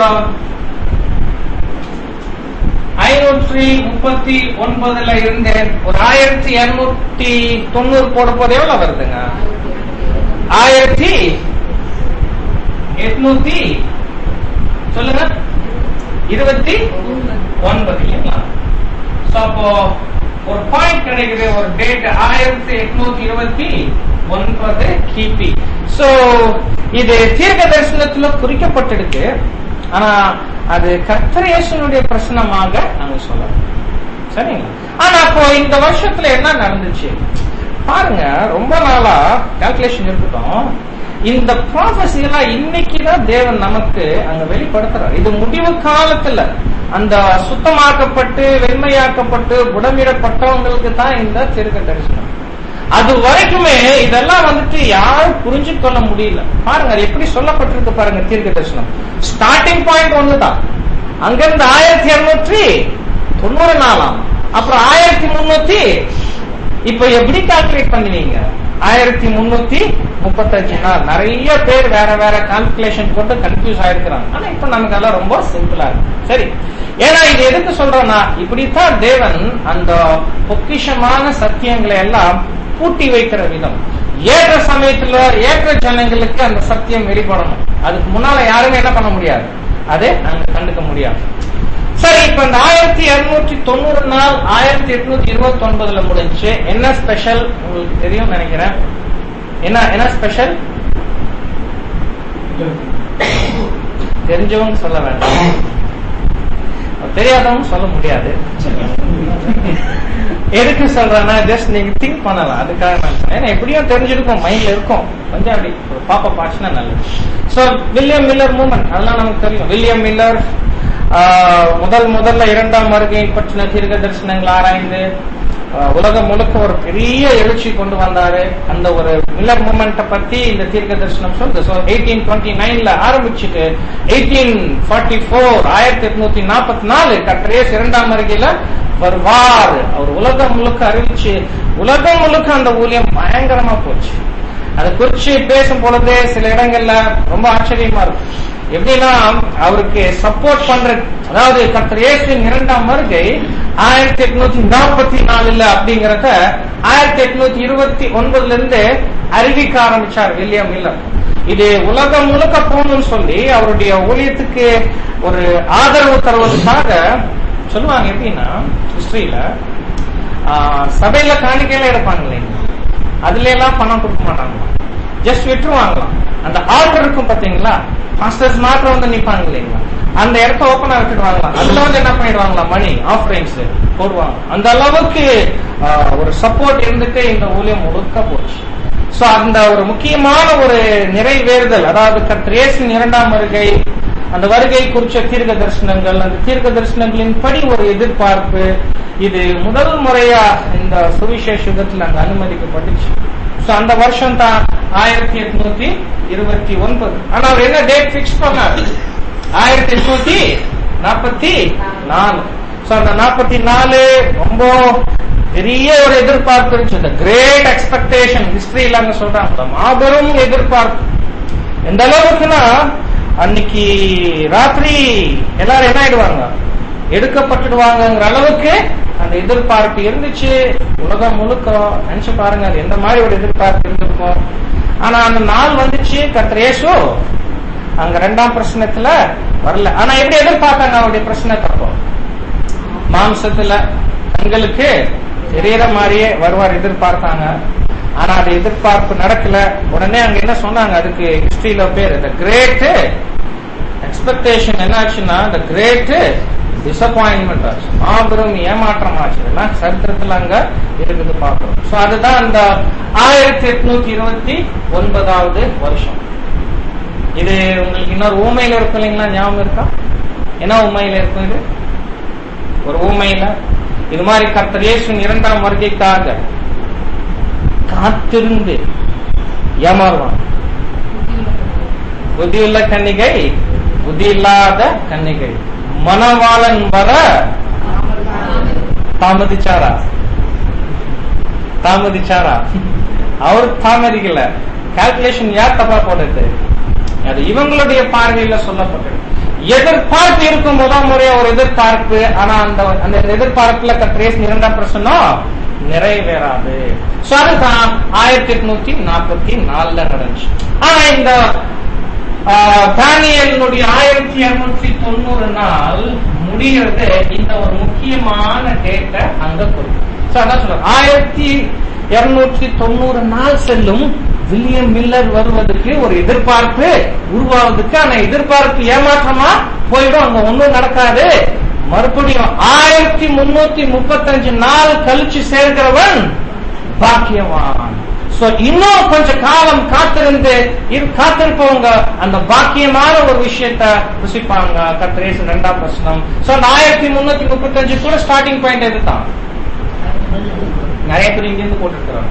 B: ஐநூற்றி முப்பத்தி ஒன்பதுல இருந்து ஒரு ஆயிரத்தி இருநூத்தி தொண்ணூறு போட போது எவ்வளவு வருதுங்க ஆயிரத்தி எட்நூத்தி சொல்லுங்க இருபத்தி ஒன்பது இல்லைங்களா So, அப்போ ஒரு பாயிண்ட் கிடைக்குது ஒரு டேட் ஆயிரத்தி எட்நூத்தி இருபத்தி ஒன்பது கிபி சோ இது தீர்க்க தரிசனத்துல குறிக்கப்பட்டிருக்கு ஆனா அது கர்த்தரேசனுடைய பிரசனமாக நாங்க சொல்லலாம் சரிங்களா ஆனா அப்போ இந்த வருஷத்துல என்ன நடந்துச்சு பாருங்க ரொம்ப நாளா கால்குலேஷன் இருக்கட்டும் இந்த ப்ராசஸ் எல்லாம் இன்னைக்குதான் தேவன் நமக்கு அங்க வெளிப்படுத்துறார் இது முடிவு காலத்துல அந்த சுத்தமாக்கப்பட்டு வெண்மையாக்கப்பட்டு புடமிடப்பட்டவங்களுக்கு தான் இந்த தீர்க்க தரிசனம் அது வரைக்குமே இதெல்லாம் வந்துட்டு யாரும் புரிஞ்சு கொள்ள முடியல பாருங்க அது எப்படி சொல்லப்பட்டிருக்கு பாருங்க தீர்க்க தரிசனம் ஸ்டார்டிங் பாயிண்ட் ஒண்ணுதான் அங்கிருந்து ஆயிரத்தி இருநூற்றி தொண்ணூறு நாலாம் அப்புறம் ஆயிரத்தி முன்னூத்தி இப்ப எப்படி கால்குலேட் பண்ணுவீங்க ஆயிரத்தி முன்னூத்தி முப்பத்தஞ்சு நாள் நிறைய பேர் வேற வேற கால்குலேஷன் போட்டு கன்ஃபியூஸ் ஆயிருக்கிறாங்க ஆனா இப்ப நமக்கு எல்லாம் ரொம்ப சிம்பிளா இருக்கு சரி ஏன்னா இது எதுக்கு சொல்றோம்னா இப்படித்தான் தேவன் அந்த பொக்கிஷமான சத்தியங்களை எல்லாம் பூட்டி வைக்கிற விதம் ஏற்ற சமயத்துல ஏற்ற ஜனங்களுக்கு அந்த சத்தியம் வெளிப்படணும் அதுக்கு முன்னால யாருமே என்ன பண்ண முடியாது அதை நாங்க கண்டுக்க முடியாது சரி இப்ப இந்த ஆயிரத்தி இருநூற்றி தொண்ணூறு நாள் ஆயிரத்தி எட்நூத்தி இருபத்தி ஒன்பதுல முடிஞ்சு என்ன ஸ்பெஷல் உங்களுக்கு தெரியும் நினைக்கிறேன் என்ன என்ன ஸ்பெஷல் தெரிஞ்சவங்க சொல்ல வேண்டாம் தெரியாதவங்க சொல்ல முடியாது எதுக்கு சொல்றேன்னா ஜஸ்ட் நீங்க திங்க் பண்ணலாம் அதுக்காக நான் சொன்னேன். ஏன்னா எப்படியும் தெரிஞ்சிருக்கும் மைண்ட்ல இருக்கும் கொஞ்சம் அப்படி ஒரு பாப்பா பாச்சுன்னா நல்லது சோ வில்லியம் மில்லர் மூமெண்ட் அதெல்லாம் நமக்கு தெரியும் வில்லியம் மில்லர் ஆஹ், முதல் முதல்ல இரண்டாம் வருகையின் பற்றின தீர்க்க தரிசனங்கள் ஆராய்ந்து ஆஹ், உலகம் முழுக்க ஒரு பெரிய எழுச்சி கொண்டு வந்தாரு அந்த ஒரு மில்லர் மூமெண்ட்டை பத்தி இந்த தீர்க்க தரிசனம் சொல்லுது ஸோ எயிட்டீன் டுவெண்ட்டி நைன்ல ஆரம்பிச்சுட்டு எயிட்டீன் ஃபார்ட்டி ஃபோர் ஆயிரத்தி எட்நூத்தி நாற்பத்தி நாலு கட்ரேஸ் இரண்டாம் வருகையில வருவார் அவர் உலகம் முழுக்க அறிவிச்சு உலகம் முழுக்க அந்த ஊழியம் பயங்கரமா போச்சு அதை குறிச்சு பேசும் பொழுது சில இடங்கள்ல ரொம்ப ஆச்சரியமா இருக்கும் எப்படின்னா அவருக்கு சப்போர்ட் பண்ற அதாவது கர்த்தர் இயேசுவின் இரண்டாம் வருகை ஆயிரத்தி எட்நூத்தி நாற்பத்தி நாலுல அப்படிங்கறத ஆயிரத்தி எட்நூத்தி இருபத்தி ஒன்பதுல இருந்து அறிவிக்க ஆரம்பிச்சார் வில்லியம் மில்லர் இது உலகம் முழுக்க போகணும்னு சொல்லி அவருடைய ஊழியத்துக்கு ஒரு ஆதரவு தருவதற்காக சொல்லுவாங்க எப்படின்னா ஹிஸ்டரியில சபையில காணிக்கையில எடுப்பாங்க இல்லைங்களா அதுல எல்லாம் பணம் கொடுக்க மாட்டாங்களாம் ஜஸ்ட் விட்டுருவாங்களாம் அந்த ஆர்டர் இருக்கும் பாத்தீங்களா மாஸ்டர்ஸ் மாத்திரம் வந்து நிப்பாங்க இல்லைங்களா அந்த இடத்த ஓப்பனா விட்டுடுவாங்களாம் அதுல வந்து என்ன பண்ணிடுவாங்களா மணி ஆஃபரிங்ஸ் போடுவாங்க அந்த அளவுக்கு ஆஹ், ஒரு சப்போர்ட் இருந்துட்டு இந்த ஊழியம் முழுக்க போச்சு சோ அந்த ஒரு முக்கியமான ஒரு நிறைவேறுதல் அதாவது கர்த்தரேசின் இரண்டாம் வருகை அந்த வருகை குறிச்ச தீர்க்க தரிசனங்கள் அந்த தீர்க்க தரிசனங்களின் படி ஒரு எதிர்பார்ப்பு இது முதல் முறையா இந்த சுவிசேஷ யுகத்தில் அங்க அனுமதிக்கப்பட்டுச்சு சோ அந்த வருஷம் தான் ஆயிரத்தி எட்நூத்தி இருபத்தி ஒன்பது ஆனா அவர் என்ன டேட் பிக்ஸ் பண்ணார் ஆயிரத்தி எட்நூத்தி நாற்பத்தி நாலு சோ அந்த நாற்பத்தி நாலு ரொம்ப பெரிய ஒரு எதிர்பார்ப்பு இருந்துச்சு கிரேட் எக்ஸ்பெக்டேஷன் ஹிஸ்டரியில அங்க சொல்றாங்க மாபெரும் எதிர்பார்ப்பு எந்த அளவுக்குன்னா அன்னைக்கு ராத்திரி எல்லாரும் என்ன ஆயிடுவாங்க எடுக்கப்பட்டுடுவாங்கங்கிற அளவுக்கு அந்த எதிர்பார்ப்பு இருந்துச்சு உலகம் முழுக்க நினைச்சு பாருங்க அது எந்த மாதிரி ஒரு எதிர்பார்ப்பு இருந்திருக்கும் ஆனா அந்த நாள் வந்துச்சு கத்திரேசு அங்க ரெண்டாம் பிரச்சனத்துல வரல ஆனா எப்படி எதிர்பார்த்தாங்க அவருடைய பிரச்சனத்தை அப்போ மாம்சத்துல கண்களுக்கு தெரியற மாதிரியே வருவார் எதிர்பார்த்தாங்க ஆனா அது எதிர்பார்ப்பு நடக்கல உடனே அங்க என்ன சொன்னாங்க அதுக்கு ஹிஸ்டரியில பேர் இந்த கிரேட் எக்ஸ்பெக்டேஷன் என்ன ஆச்சுன்னா இந்த கிரேட் டிசப்பாயின்மெண்ட் ஆச்சு மாபெரும் ஏமாற்றம் ஆச்சு இதெல்லாம் சரித்திரத்துல அங்க இருக்குது பார்க்கிறோம் சோ அதுதான் அந்த ஆயிரத்தி எட்நூத்தி இருபத்தி ஒன்பதாவது வருஷம் இது உங்களுக்கு இன்னொரு ஊமையில இருக்கும் இல்லைங்களா ஞாபகம் இருக்கா என்ன ஊமையில இருக்கும் இது ஒரு ஊமையில இது மாதிரி கர்த்தர் இயேசுவின் இரண்டாம் வருகைக்காக காத்திருந்து ஏமாறுவான் புத்தியுள்ள கன்னிகை புத்தி இல்லாத கன்னிகை மணவாளன் வர தாமதிச்சாரா தாமதிச்சாரா அவர் தாமதிக்கல கால்குலேஷன் யார் தப்பா போட்டது அது இவங்களுடைய பார்வையில சொல்லப்பட்டது எதிர்பார்ப்பு இருக்கும் முதல் முறையா ஒரு எதிர்பார்ப்பு ஆனா அந்த அந்த எதிர்பார்ப்புல கட்ரேஸ் இரண்டாம் பிரச்சனம் நிறைவேறாது சோ அதுதான் ஆயிரத்தி எட்நூத்தி நாற்பத்தி நாலுல நடந்துச்சு ஆனா இந்த தானியலினுடைய ஆயிரத்தி இருநூற்றி தொண்ணூறு நாள் முடிகிறது இந்த ஒரு முக்கியமான டேட்டை அங்க கொடுக்கும் So, அதான் சொல்றேன் ஆயிரத்தி இருநூற்றி தொண்ணூறு நாள் செல்லும் வில்லியம் மில்லர் வருவதற்கு ஒரு எதிர்பார்ப்பு உருவாவதுக்கு ஆனா எதிர்பார்ப்பு ஏமாற்றமா போயிடும் அங்க ஒண்ணும் நடக்காது மறுபடியும் ஆயிரத்தி முன்னூத்தி முப்பத்தஞ்சு நாள் கழிச்சு சேர்க்கிறவன் பாக்கியவான் சோ இன்னும் கொஞ்ச காலம் காத்திருந்து இரு- காத்திருப்பவங்க அந்த பாக்கியமான ஒரு விஷயத்த ருசிப்பாங்க கத்திரேசு ரெண்டாம் பிரச்சனம் சோ அந்த ஆயிரத்தி முன்னூத்தி முப்பத்தஞ்சு கூட ஸ்டார்டிங் பாயிண்ட் இதுதான் நிறைய பேர் இங்க இருந்து போட்டுருக்காங்க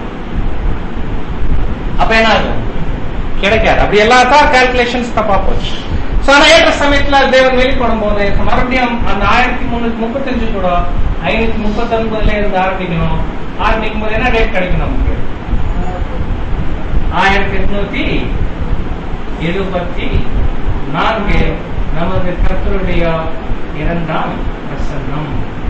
B: அப்ப என்ன ஆகும் கிடைக்காது அப்படி எல்லாம் தான் கால்குலேஷன்ஸ் தப்பா போச்சு சோ ஆனா ஏற்ற சமயத்துல தேவன் வெளிப்படும் போது மறுபடியும் அந்த ஆயிரத்தி முன்னூத்தி முப்பத்தஞ்சு கூட ஐநூத்தி முப்பத்தி ஒன்பதுல இருந்து ஆரம்பிக்கணும் ஆரம்பிக்கும் போது என்ன டேட் கிடைக்கும் நமக்கு ஆயிரத்தி எட்நூத்தி எழுபத்தி நான்கு நமது கர்த்தருடைய இரண்டாம் பிரசன்னம்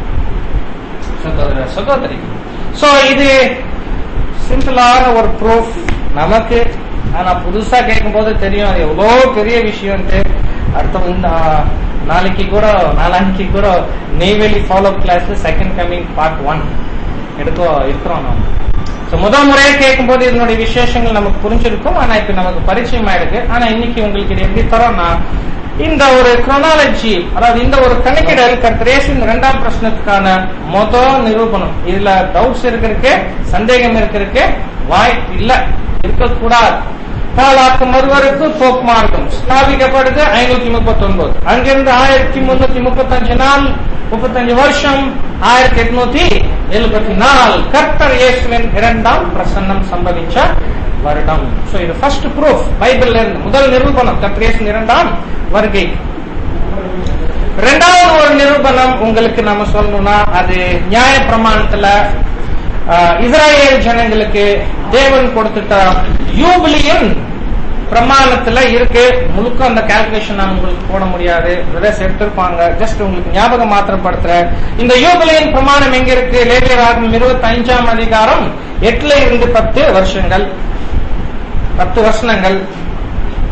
B: சகோதர சகோதரி சோ இது சிம்பிளான ஒரு ப்ரூஃப் நமக்கு ஆனா புதுசா கேட்கும் போது தெரியும் அது எவ்வளவு பெரிய விஷயம்ட்டு அடுத்த இந்த நாளைக்கு கூட நாளான்னைக்கு கூட நெய்வேலி ஃபாலோ கிளாஸ்ல செகண்ட் கமிங் பார்ட் ஒன் எடுக்க இருக்கிறோம் நாம So, முதல் முறையா கேட்கும் போது இதனுடைய விசேஷங்கள் நமக்கு புரிஞ்சிருக்கும் ஆனா இப்ப நமக்கு பரிச்சயம் ஆயிருக்கு ஆனா இன்னைக்கு உங்களுக்கு இது எப்படி தரோம்னா இந்த ஒரு குரோனாலஜி அதாவது இந்த ஒரு கணக்கிடல் கர்த்தரேசின் இரண்டாம் பிரச்சனத்துக்கான மொத நிரூபணம் இதுல டவுட்ஸ் இருக்கிறதுக்கு சந்தேகம் இருக்கிறதுக்கு வாய்ப்பு இல்ல இருக்கக்கூடாது பாலாக்கு மறுவருக்கு போக் மார்க்கம் ஸ்தாபிக்கப்படுது ஐநூத்தி முப்பத்தி ஒன்பது அங்கிருந்து ஆயிரத்தி முன்னூத்தி முப்பத்தஞ்சு நாள் முப்பத்தஞ்சு வருஷம் ஆயிரத்தி எட்நூத்தி எழுபத்தி நாலு கர்த்தர் இயேசுவின் இரண்டாம் பிரசன்னம் சம்பவிச்ச வருடம் சோ இது ஃபர்ஸ்ட் ப்ரூஃப் பைபிள்ல இருந்து முதல் நிரூபணம் கர்த்தர் இயேசுவின் இரண்டாம் வருகை இரண்டாவது ஒரு நிரூபணம் உங்களுக்கு நாம சொல்லணும்னா அது நியாய பிரமாணத்துல ஆஹ், இஸ்ராயேல் ஜனங்களுக்கு தேவன் கொடுத்துட்ட யூபிலியன் பிரமாணத்துல இருக்கு முழுக்க அந்த கால்குலேஷன் நான் உங்களுக்கு போட முடியாது பிரதர்ஸ் எடுத்திருப்பாங்க ஜஸ்ட் உங்களுக்கு ஞாபகம் மாத்திரப்படுத்துறேன் இந்த யூபிலியன் பிரமாணம் எங்க இருக்கு லேபியராகும் இருபத்தி அஞ்சாம் அதிகாரம் எட்டுல இருந்து பத்து வருஷங்கள் பத்து வருஷங்கள்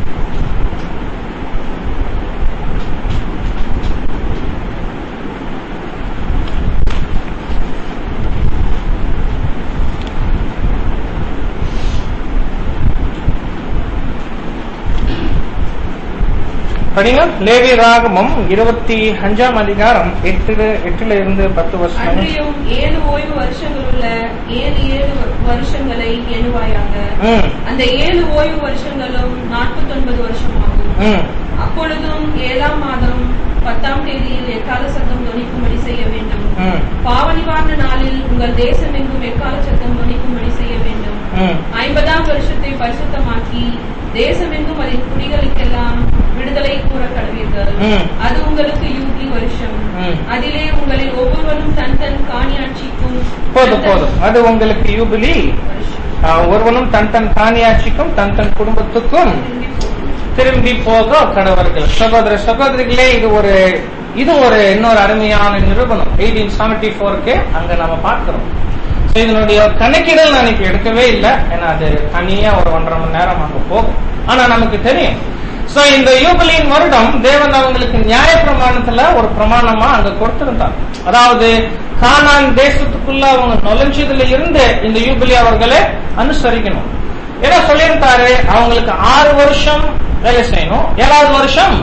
B: படிங்க லேவி ராகமம் இருபத்தி அஞ்சாம் அதிகாரம் எட்டுல எட்டுல இருந்து பத்து வருஷம்
A: அன்றியும் ஏழு ஓய்வு வருஷங்களுள்ள ஏழு ஏழு வருஷங்களை எண்ணுவாயாக
B: ம்
A: அந்த ஏழு ஓய்வு வருஷங்களும் நாற்பத்தொன்பது வருஷமாகும்
B: ம்
A: அப்பொழுதும் ஏழாம் மாதம் பத்தாம் தேதியில் எக்கால சத்தம் தொனிக்கும்படி செய்ய வேண்டும்
B: ம்
A: பாவ நிவாரண நாளில் உங்கள் தேசம் எங்கும் எக்கால சத்தம் தொனிக்கும்படி செய்ய வேண்டும்
B: ம்
A: ஐம்பதாம் வருஷத்தை பரிசுத்தமாக்கி தேசமெங்கும் அதன் குடிகளுக்கெல்லாம் விடுதலை கூற கடவீர்கள்
B: ம்.
A: அது உங்களுக்கு யூபி வருஷம்
B: ம்.
A: அதிலே உங்களில் ஒவ்வொருவரும் தன் தன் காணியாட்சிக்கும்
B: போதும்
A: தன் தன்
B: போதும் அது உங்களுக்கு யூபிலி
A: வருஷம்
B: ஆ, ஒருவனும் தன் தன் காணியாட்சிக்கும் தன் தன் குடும்பத்துக்கும்
A: திரும்பி போகும்.
B: திரும்பி போக கடவர்கள் சகோதர சகோதரிகளே இது ஒரு இது ஒரு இன்னொரு அருமையான நிரூபணம் எயிட்டீன் செவன்டி ஃபோருக்கு அங்க நம்ம பார்க்கிறோம் So, இதனுடைய கணக்கிடல் நான் இப்ப எடுக்கவே இல்லை ஏன்னா அது தனியா ஒரு ஒன்றரை மணி நேரம் அங்க போகும் ஆனா நமக்கு தெரியும் சோ இந்த யூபிலியின் வருடம் தேவன் அவங்களுக்கு நியாய பிரமாணத்துல ஒரு பிரமாணமா அங்க கொடுத்திருந்தார் அதாவது கானான் தேசத்துக்குள்ள அவங்க நுழைஞ்சதுல இருந்து இந்த யூபிலி அவர்களை அனுசரிக்கணும் ஏன்னா சொல்லியிருந்தாரு அவங்களுக்கு ஆறு வருஷம் வேலை செய்யணும் ஏழாவது வருஷம்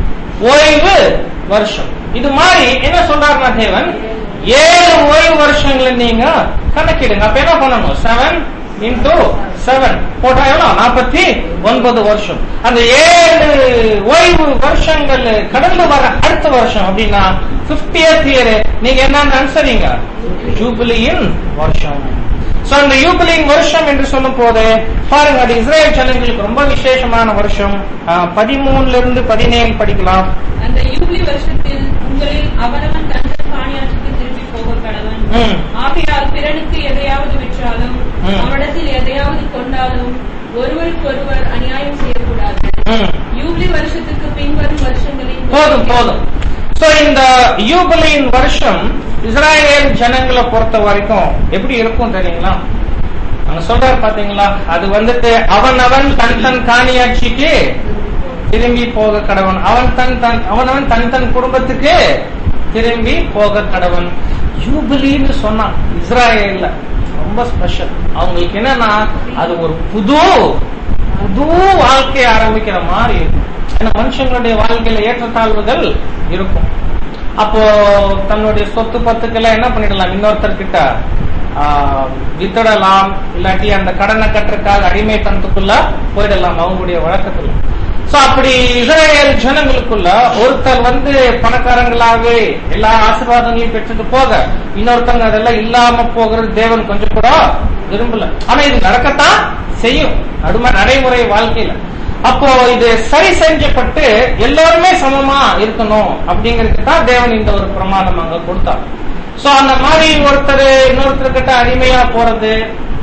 B: ஓய்வு வருஷம் இது மாதிரி என்ன சொல்றாருன்னா தேவன் ஏழு ஓய்வு வருஷங்களை நீங்க கணக்கிடுங்க அப்ப என்ன பண்ணணும் செவன் இன்டூ செவன் போட்டா எவ்வளவு நாற்பத்தி ஒன்பது வருஷம் அந்த ஏழு ஓய்வு வருஷங்கள் கடந்து வர அடுத்த வருஷம் அப்படின்னா பிப்டியத் இயர் நீங்க என்னன்னு அனுசரிங்க ஜூபிலியின் வருஷம் சோ அந்த யூபிலியின் வருஷம் என்று சொல்லும் போது பாருங்க அது இஸ்ரேல் ஜனங்களுக்கு ரொம்ப விசேஷமான வருஷம் பதிமூணுல இருந்து பதினேழு படிக்கலாம்
A: அந்த யூபிலி வருஷத்தில் உங்களில் அவனவன் தன் தன் காணியாட்சிக்கு திரும்பி போக கடவன்
B: ம்.
A: ஆகையால் பிறனுக்கு எதையாவது விற்றாலும்
B: ம்.
A: அவனிடத்தில் எதையாவது கொண்டாலும் ஒருவருக்கு ஒருவர் அநியாயம் செய்யக்கூடாது
B: ம்.
A: யூபிலி வருஷத்துக்கு பின்வரும் வருஷங்களில்
B: போதும் போதும் சோ இந்த யூபிலியின் வருஷம் இஸ்ராயேல் ஜனங்களை பொறுத்த வரைக்கும் எப்படி இருக்கும் தெரியுங்களா அங்க சொல்றாரு பாத்தீங்களா அது வந்துட்டு அவன் அவன் தன் தன் காணியாட்சிக்கு திரும்பி போக கடவன் அவன் தன் தன் அவனவன் தன் தன் குடும்பத்துக்கு திரும்பி போக கடவன் யூபிலின்னு சொன்னான் இஸ்ராயேல்ல ரொம்ப ஸ்பெஷல் அவங்களுக்கு என்னன்னா அது ஒரு புது புது வாழ்க்கை ஆரம்பிக்கிற மாதிரி இருக்கும் ஏன்னா மனுஷங்களுடைய வாழ்க்கையில ஏற்றத்தாழ்வுகள் இருக்கும் அப்போ தன்னுடைய சொத்து பத்துக்களை என்ன பண்ணிடலாம் இன்னொருத்தர்கிட்ட ஆஹ், வித்துடலாம் இல்லாட்டி அந்த கடனை கட்டுறதுக்காக அடிமைத்தனத்துக்குள்ள போயிடலாம் அவங்களுடைய வழக்கத்துல சோ அப்படி இஸ்ரேல் ஜனங்களுக்குள்ள ஒருத்தர் வந்து பணக்காரங்களாகவே எல்லா ஆசீர்வாதங்களையும் பெற்றுட்டு போக இன்னொருத்தங்க அதெல்லாம் இல்லாம போகிறது தேவன் கொஞ்சம் கூட விரும்பல ஆனா இது நடக்கத்தான் செய்யும் நடும நடைமுறை வாழ்க்கையில அப்போ இது சரி செஞ்சப்பட்டு எல்லாருமே சமமா இருக்கணும் அப்படிங்கிறதுக்கு தான் தேவன் இந்த ஒரு பிரமாணம் அங்க கொடுத்தார் சோ அந்த மாதிரி ஒருத்தர் இன்னொருத்தர்கிட்ட அடிமையா போறது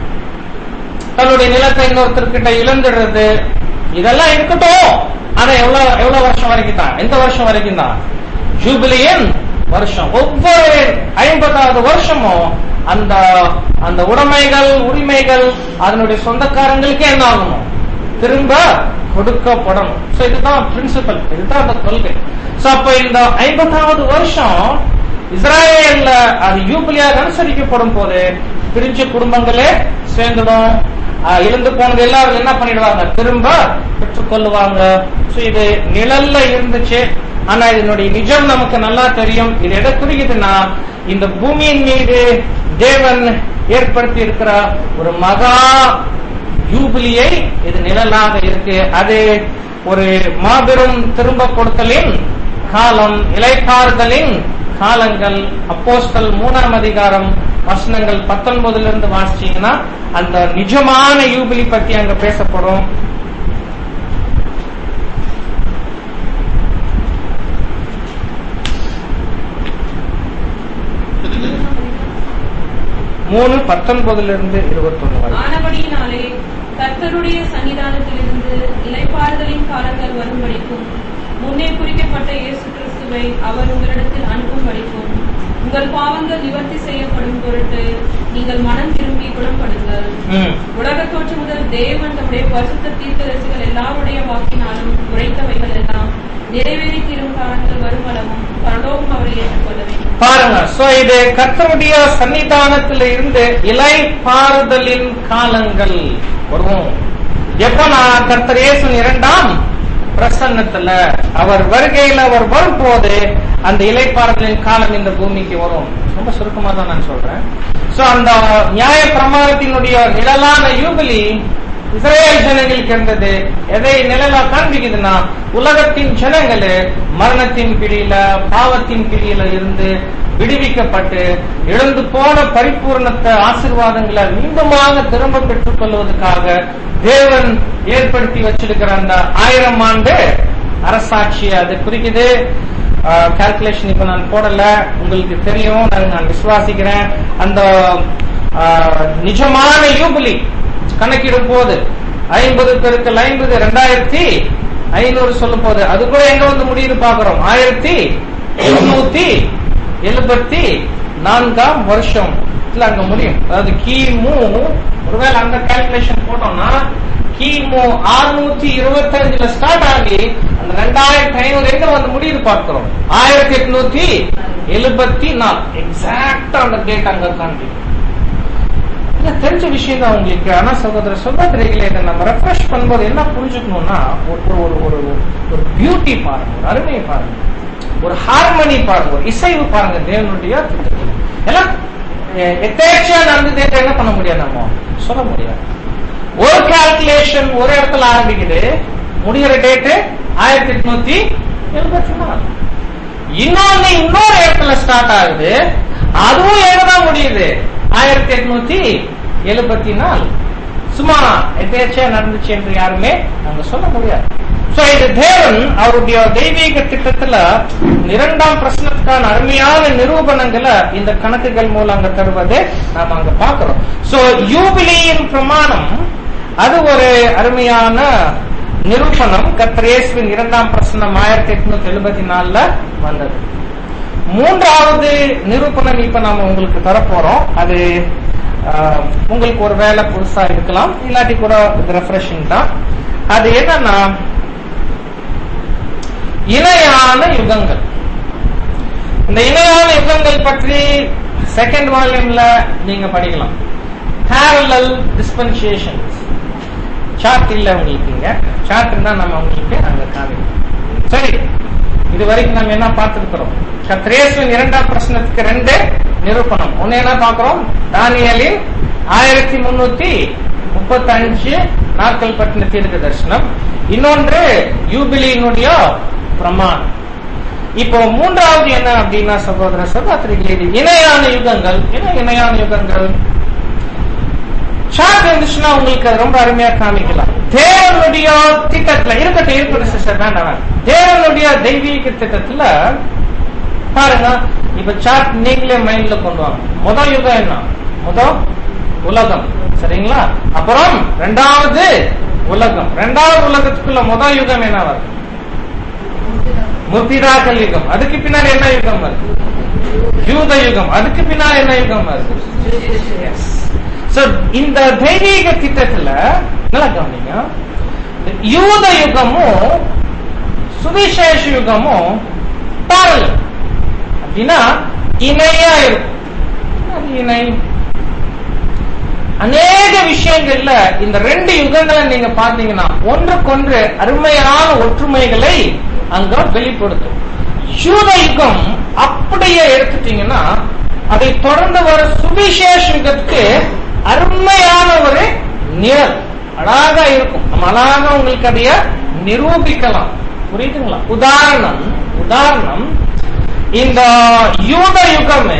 B: தன்னுடைய நிலத்தை இன்னொருத்தர்கிட்ட இழந்துடுறது இதெல்லாம் இருக்கட்டும் ஆனா எவ்வளவு எவ்வளவு வருஷம் வரைக்கும் தான் எந்த வருஷம் வரைக்கும் தான் ஜூபிலியன் வருஷம் ஒவ்வொரு ஐம்பதாவது வருஷமும் அந்த அந்த உடைமைகள் உரிமைகள் அதனுடைய சொந்தக்காரங்களுக்கு என்ன ஆகணும் திரும்ப கொடுக்கப்படணும் சோ இதுதான் பிரின்சிபல் இதுதான் அந்த கொள்கை சோ அப்ப இந்த ஐம்பதாவது வருஷம் இஸ்ராயேல்ல அது யூபிலியாக அனுசரிக்கப்படும் போது பிரிஞ்ச குடும்பங்களே சேர்ந்துடும் ஆஹ் இழந்து போனது எல்லாரும் என்ன பண்ணிடுவாங்க திரும்ப பெற்றுக்கொள்ளுவாங்க சோ இது நிழல்ல இருந்துச்சு ஆனா இதனுடைய நிஜம் நமக்கு நல்லா தெரியும் இது எதை குறிக்குதுன்னா இந்த பூமியின் மீது தேவன் ஏற்படுத்தி இருக்கிற ஒரு மகா யூபிலியை இது நிழலாக இருக்கு அது ஒரு மாபெரும் திரும்ப கொடுத்தலின் காலம் இலைப்பாறுதலின் காலங்கள் அப்போஸ்தல் மூணாம் அதிகாரம் வசனங்கள் பத்தொன்பதுல இருந்து வாசிச்சீங்கன்னா அந்த நிஜமான யூபிலி பத்தி அங்க பேசப்படும் மூணு பத்தொன்பதுல இருந்து இருபத்தொன்னு வரை
A: ஆனபடியினாலே கர்த்தருடைய சன்னிதானத்திலிருந்து இலைப்பாறுதலின் காலங்கள் வரும்படிக்கும் முன்னே குறிக்கப்பட்ட இயேசு கிறிஸ்துவை அவர் உங்களிடத்தில் அனுப்பும்படிக்கும் உங்கள் பாவங்கள் நிவர்த்தி செய்யப்படும் பொருட்டு நீங்கள் மனம் திரும்பி குணப்படுங்கள்
B: ம்.
A: உலக தோற்று முதல் தேவன் தம்முடைய பரிசுத்த தீர்க்கதரிசிகள் எல்லாருடைய வாக்கினாலும் உரைத்தவைகள் எல்லாம் நிறைவேறி தீரும் காலங்கள் வருமளவும் பரலோகம் அவரை ஏற்றுக்கொள்ள வேண்டும்
B: பாருங்க சோ இது கர்த்தருடைய சன்னிதானத்துல இருந்து இலை பாறுதலின் காலங்கள் வரும் எப்ப நான் கர்த்தர் இயேசு இரண்டாம் பிரசன்னத்துல அவர் வருகையில அவர் வரும்போது அந்த இலைப்பாறுதலின் காலம் இந்த பூமிக்கு வரும் ரொம்ப சுருக்கமா தான் நான் சொல்றேன் சோ அந்த நியாய பிரமாணத்தினுடைய நிழலான யூபிலி இஸ்ரேல் ஜனங்களுக்கு இருந்தது எதை நிழலா காண்பிக்குதுன்னா உலகத்தின் ஜனங்களு மரணத்தின் பிடியில பாவத்தின் பிடியில இருந்து விடுவிக்கப்பட்டு இழந்து போன பரிபூர்ணத்தை ஆசீர்வாதங்களை மீண்டுமாக திரும்ப பெற்றுக் கொள்வதற்காக தேவன் ஏற்படுத்தி வச்சிருக்கிற அந்த ஆயிரம் ஆண்டு அரசாட்சி அது குறிக்குது கால்குலேஷன் இப்ப நான் போடல உங்களுக்கு தெரியும் நான் நான் விசுவாசிக்கிறேன் அந்த ஆஹ், நிஜமான யூபிலி கணக்கிடும் போது ஐம்பது பெருக்கல் ஐம்பது ரெண்டாயிரத்தி ஐநூறு சொல்லும் போது அது கூட எங்க வந்து முடியுது பாக்குறோம் ஆயிரத்தி எண்ணூத்தி எழுபத்தி நான்காம் வருஷம் இல்ல அங்க முடியும் அதாவது கிமு ஒருவேளை அந்த கால்குலேஷன் போட்டோம்னா கிமு அறுநூத்தி இருபத்தி அஞ்சுல ஸ்டார்ட் ஆகி அந்த ரெண்டாயிரத்தி ஐநூறு எங்க வந்து முடியுது பார்க்கிறோம் ஆயிரத்தி எட்நூத்தி எழுபத்தி நாலு எக்ஸாக்டா அந்த டேட் அங்க காண்பிக்கும் இது தெரிஞ்ச விஷயம் தான் உங்களுக்கு ஆனா சகோதர சகோதரிகளை இதை நம்ம ரெஃப்ரெஷ் பண்ணும்போது என்ன புரிஞ்சுக்கணும்னா ஒரு ஒரு ஒரு ஒரு ஒரு பியூட்டி பாருங்க ஒரு அருமையை பாருங்க ஒரு ஹார்மனி பாருங்க ஒரு இசைவு பாருங்க தேவனுடைய திட்டத்தில் எல்லாம் எ- எதேச்சையா நடந்தது என்று என்ன பண்ண முடியாது நம்ம சொல்ல முடியாது ஒரு கால்குலேஷன் ஒரு இடத்துல ஆரம்பிக்குது முடிகிற டேட்டு ஆயிரத்தி எட்நூத்தி எழுபத்தி நாலு இன்னொன்னு இன்னொரு இடத்துல ஸ்டார்ட் ஆகுது அதுவும் எங்கதான் முடியுது ஆயிரத்தி எட்நூத்தி எழுபத்தி நாலு சும்மா எதேச்சா நடந்துச்சு என்று யாருமே நாங்க சொல்ல முடியாது சோ இது தேவன் அவருடைய தெய்வீக திட்டத்துல இரண்டாம் பிரச்சனத்துக்கான அருமையான நிரூபணங்களை இந்த கணக்குகள் மூலம் அங்க தருவதை நாம அங்க பாக்குறோம் சோ யூபிலியின் பிரமாணம் அது ஒரு அருமையான நிரூபணம் கத்திரேசுவின் இரண்டாம் பிரசனம் ஆயிரத்தி எட்நூத்தி எழுபத்தி நாலுல வந்தது மூன்றாவது நிரூபணம் இப்ப நாம உங்களுக்கு தரப்போறோம் அது ஆஹ், உங்களுக்கு ஒரு வேலை புதுசா இருக்கலாம் இல்லாட்டி கூட ரெஃப்ரெஷிங் தான் அது என்னன்னா இணையான யுகங்கள் இந்த இணையான யுகங்கள் பற்றி செகண்ட் வால்யூம்ல நீங்க படிக்கலாம் parallel dispensations சார்ட் இல்ல உங்களுக்கு இங்க சார்ட் இருந்தா நம்ம உங்களுக்கு அங்க காமிக்கலாம் சரி இது வரைக்கும் நம்ம என்ன பார்த்திருக்கிறோம் கத்ரேசுவின் இரண்டாம் பிரச்சனத்துக்கு ரெண்டு நிரூபணம் ஒன்னு என்ன பார்க்கிறோம் தானியலின் ஆயிரத்தி முன்னூத்தி முப்பத்தி அஞ்சு நாட்கள் பற்றின தீர்க்க தரிசனம் இன்னொன்று யூபிலியினுடைய பிரமாணம் இப்போ மூன்றாவது என்ன அப்படின்னா சகோதர சகோதரிகளே இது இணையான யுகங்கள் என்ன இணையான யுகங்கள் சார்ட் இருந்துச்சுன்னா உங்களுக்கு அது ரொம்ப அருமையா காமிக்கலாம் தேவனுடைய திட்டத்துல இருக்கட்டும் இருக்கட்டும் சிஸ்டர் வேண்டாம் தேவனுடைய தெய்வீக திட்டத்துல பாருங்க இப்ப சார்ட் நீங்களே மைண்ட்ல கொண்டு வாங்க முதல் யுகம் என்ன முதல் உலகம் சரிங்களா அப்புறம் ரெண்டாவது உலகம் ரெண்டாவது உலகத்துக்குள்ள முதல் யுகம் என்ன வருது முத்திராக்கள் யுகம் அதுக்கு பின்னாடி என்ன யுகம் வருது யூத யுகம் அதுக்கு பின்னாடி என்ன யுகம் வருது So, இந்த தெய்வீக திட்டத்துல நல்லா கவனிங்க யூத யுகமும் சுவிசேஷ யுகமும் parallel. அப்படின்னா இணையா இருக்கும் அது இணை அநேக விஷயங்கள்ல இந்த ரெண்டு யுகங்களை நீங்க பாத்தீங்கன்னா ஒன்றுக்கொன்று அருமையான ஒற்றுமைகளை அங்க வெளிப்படுத்தும் யூத யுகம் அப்படியே எடுத்துட்டீங்கன்னா அதை தொடர்ந்து வர சுவிசேஷ யுகத்துக்கு அருமையான ஒரு நிழல் அழகா இருக்கும் நம்ம அழகா உங்களுக்கு அதைய நிரூபிக்கலாம் புரியுதுங்களா உதாரணம் உதாரணம் இந்த யூத யுகமே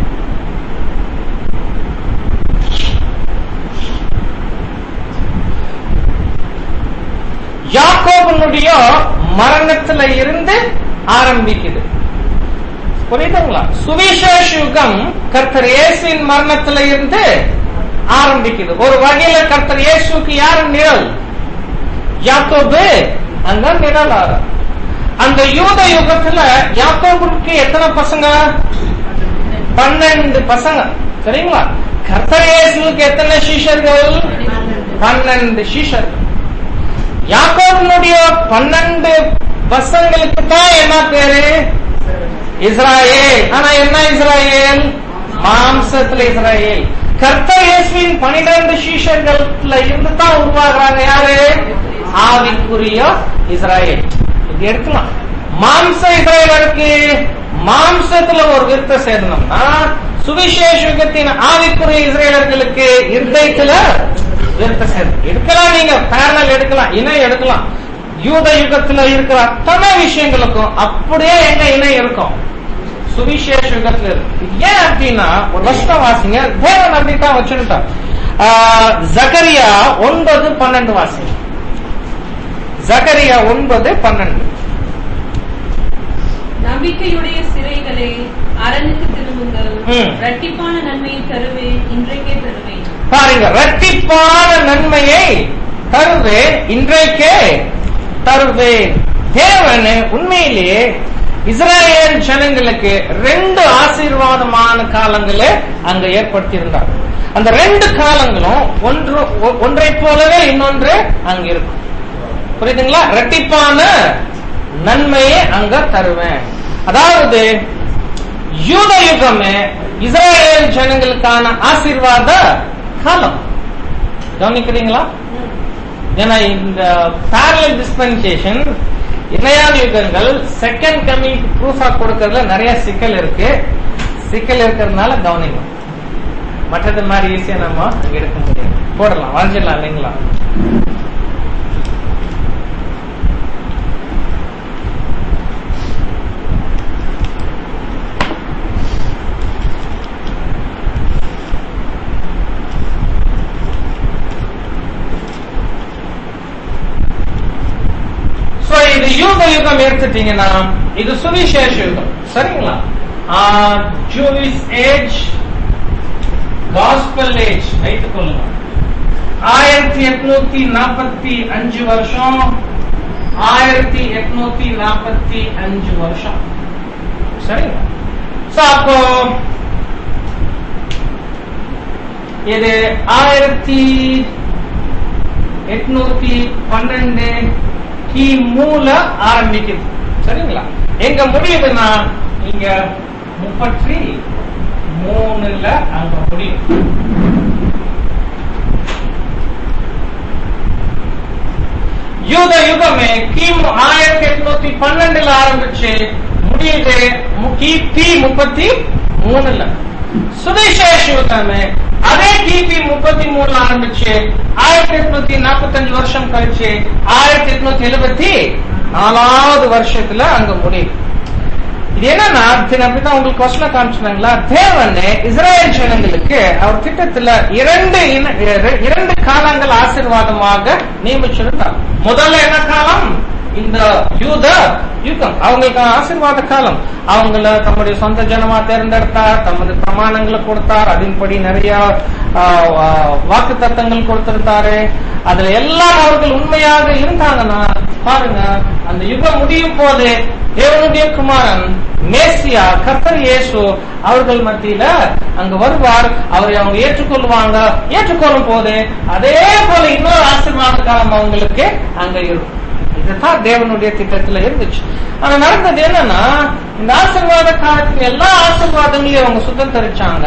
B: யாக்கோபனுடைய மரணத்துல இருந்து ஆரம்பிக்குது புரியுதுங்களா சுவிசேஷ யுகம் கர்த்தர் இயேசுவின் மரணத்துல இருந்து ஆரம்பிக்குது ஒரு வகையில கர்த்தர் இயேசுக்கு யாரு நிழல் யாக்கோபு அந்த நிழல் ஆறு அந்த யூத யுகத்துல யாக்கோபுக்கு எத்தனை பசங்க பன்னெண்டு பசங்க சரிங்களா கர்த்தர் இயேசுக்கு எத்தனை சீஷர்கள் பன்னெண்டு சீஷர்கள் யாக்கோபனுடைய பன்னெண்டு பசங்களுக்கு தான் என்ன பேரு இஸ்ராயேல் ஆனா என்ன இஸ்ராயேல் மாம்சத்துல இஸ்ராயேல் கர்த்தர் இயேசுவின் பனிரெண்டு சீஷர்கள்ல இருந்து தான் உருவாகுறாங்க யாரு ஆவி ஆவிக்குரிய இஸ்ராயேல் இது எடுக்கலாம் மாம்ச இஸ்ராயலருக்கு மாம்சத்துல ஒரு விருத்த சேதனம்னா சுவிசேஷ யுகத்தின் ஆவிக்குரிய இஸ்ரேலர்களுக்கு இருதயத்துல விருத்த சேதனம் எடுக்கலாம் நீங்க பேனல் எடுக்கலாம் இணை எடுக்கலாம் யூத யுகத்துல இருக்கிற அத்தனை விஷயங்களுக்கும் அப்படியே எங்க இணை இருக்கும் சுவிசேஷ யுகத்துல இருக்கு இது ஏன் அப்படின்னா ஒரு வருஷம் வாசிங்க தேவன் அப்படித்தான் வச்சுட்டான் ஜகரியா ஒன்பது பன்னெண்டு வாசிங்க ஜகரியா ஒன்பது பன்னெண்டு
A: நம்பிக்கையுடைய சிறைகளே அரணுக்கு திரும்புங்கள்
B: ம்.
A: இரட்டிப்பான நன்மையை தருவேன் இன்றைக்கே தருவேன்
B: பாருங்க இரட்டிப்பான நன்மையை தருவேன் இன்றைக்கே தருவேன் தேவன் உண்மையிலேயே இஸ்ராயேல் ஜனங்களுக்கு ரெண்டு ஆசீர்வாதமான காலங்களை அங்க ஏற்படுத்தியிருந்தார் அந்த ரெண்டு காலங்களும் ஒன்று ஒ- ஒன்றை போலவே இன்னொன்று அங்க இருக்கும் புரியுதுங்களா இரட்டிப்பான நன்மையை அங்க தருவேன் அதாவது யூத யுகமே இஸ்ராயேல் ஜனங்களுக்கான ஆசீர்வாத காலம் கவனிக்கிறீங்களா ஏன்னா இந்த parallel dispensation இணையான யுகங்கள் செகண்ட் கமிங் ப்ரூஃபா கொடுக்கறதுல நிறைய சிக்கல் இருக்கு சிக்கல் இருக்கிறதுனால கவனிங்க மற்றது மாதிரி ஈஸியா நம்ம அங்க எடுக்க முடியும் போடலாம் வரைஞ்சிடலாம் இல்லைங்களா சோ இது யூத யுகம் எடுத்துட்டீங்கன்னா இது சுவிசேஷ யுகம் சரிங்களா ஜூவிஸ் ஏஜ் காஸ்பல் ஏஜ் வைத்துக் கொள்ளுங்க ஆயிரத்தி எட்நூத்தி நாற்பத்தி அஞ்சு வருஷம் ஆயிரத்தி எட்நூத்தி நாற்பத்தி அஞ்சு வருஷம் சரிங்களா சோ அப்போ இது ஆயிரத்தி எட்நூத்தி பன்னெண்டு கி மூல ஆரம்பிக்குது சரிங்களா எங்க முடியுதுன்னா இங்க முப்பத்தி மூணுல அங்க முடியும் யூத யுகமே கிமு ஆயிரத்தி எட்நூத்தி பன்னெண்டுல ஆரம்பிச்சு முடியுது மு- கிபி முப்பத்தி மூணுல சுவிசேஷ யுகமே அதே கிபி முப்பத்தி மூணுல ஆரம்பிச்சு ஆயிரத்தி எட்நூத்தி நாற்பத்தஞ்சு வருஷம் கழிச்சு ஆயிரத்தி எட்நூத்தி எழுபத்தி நாலாவது வருஷத்துல அங்க முடியும் இது என்னன்னா சரி அப்படிதான் உங்களுக்கு கொஸ்டின் காமிச்சாங்களா தேவன் இஸ்ரேல் ஜனங்களுக்கு அவர் திட்டத்துல இரண்டு இன- இர- இரண்டு காலங்கள் ஆசீர்வாதமாக நியமிச்சிருந்தார் முதல்ல என்ன காலம் இந்த யூத யுகம் அவங்களுக்கு ஆசீர்வாத காலம் அவங்கள தம்முடைய சொந்த ஜனமா தேர்ந்தெடுத்தார் தமது பிரமாணங்களை கொடுத்தார் அதன்படி நிறைய வாக்கு தத்தங்கள் கொடுத்திருந்தாரு அதுல எல்லாம் அவர்கள் உண்மையாக இருந்தாங்கன்னா பாருங்க அந்த யுகம் முடியும் போது தேவனுடைய குமாரன் மேசியா கர்த்தர் இயேசு அவர்கள் மத்தியில அங்க வருவார் அவரை அவங்க ஏற்றுக்கொள்வாங்க ஏற்றுக்கொள்ளும் போது அதே போல இன்னொரு ஆசீர்வாத காலம் அவங்களுக்கு அங்க இருக்கும் இதுதான் தேவனுடைய திட்டத்துல இருந்துச்சு ஆனா நடந்தது என்னன்னா இந்த ஆசீர்வாத காலத்துக்கு எல்லா ஆசீர்வாதங்களையும் அவங்க சுத்தரிச்சாங்க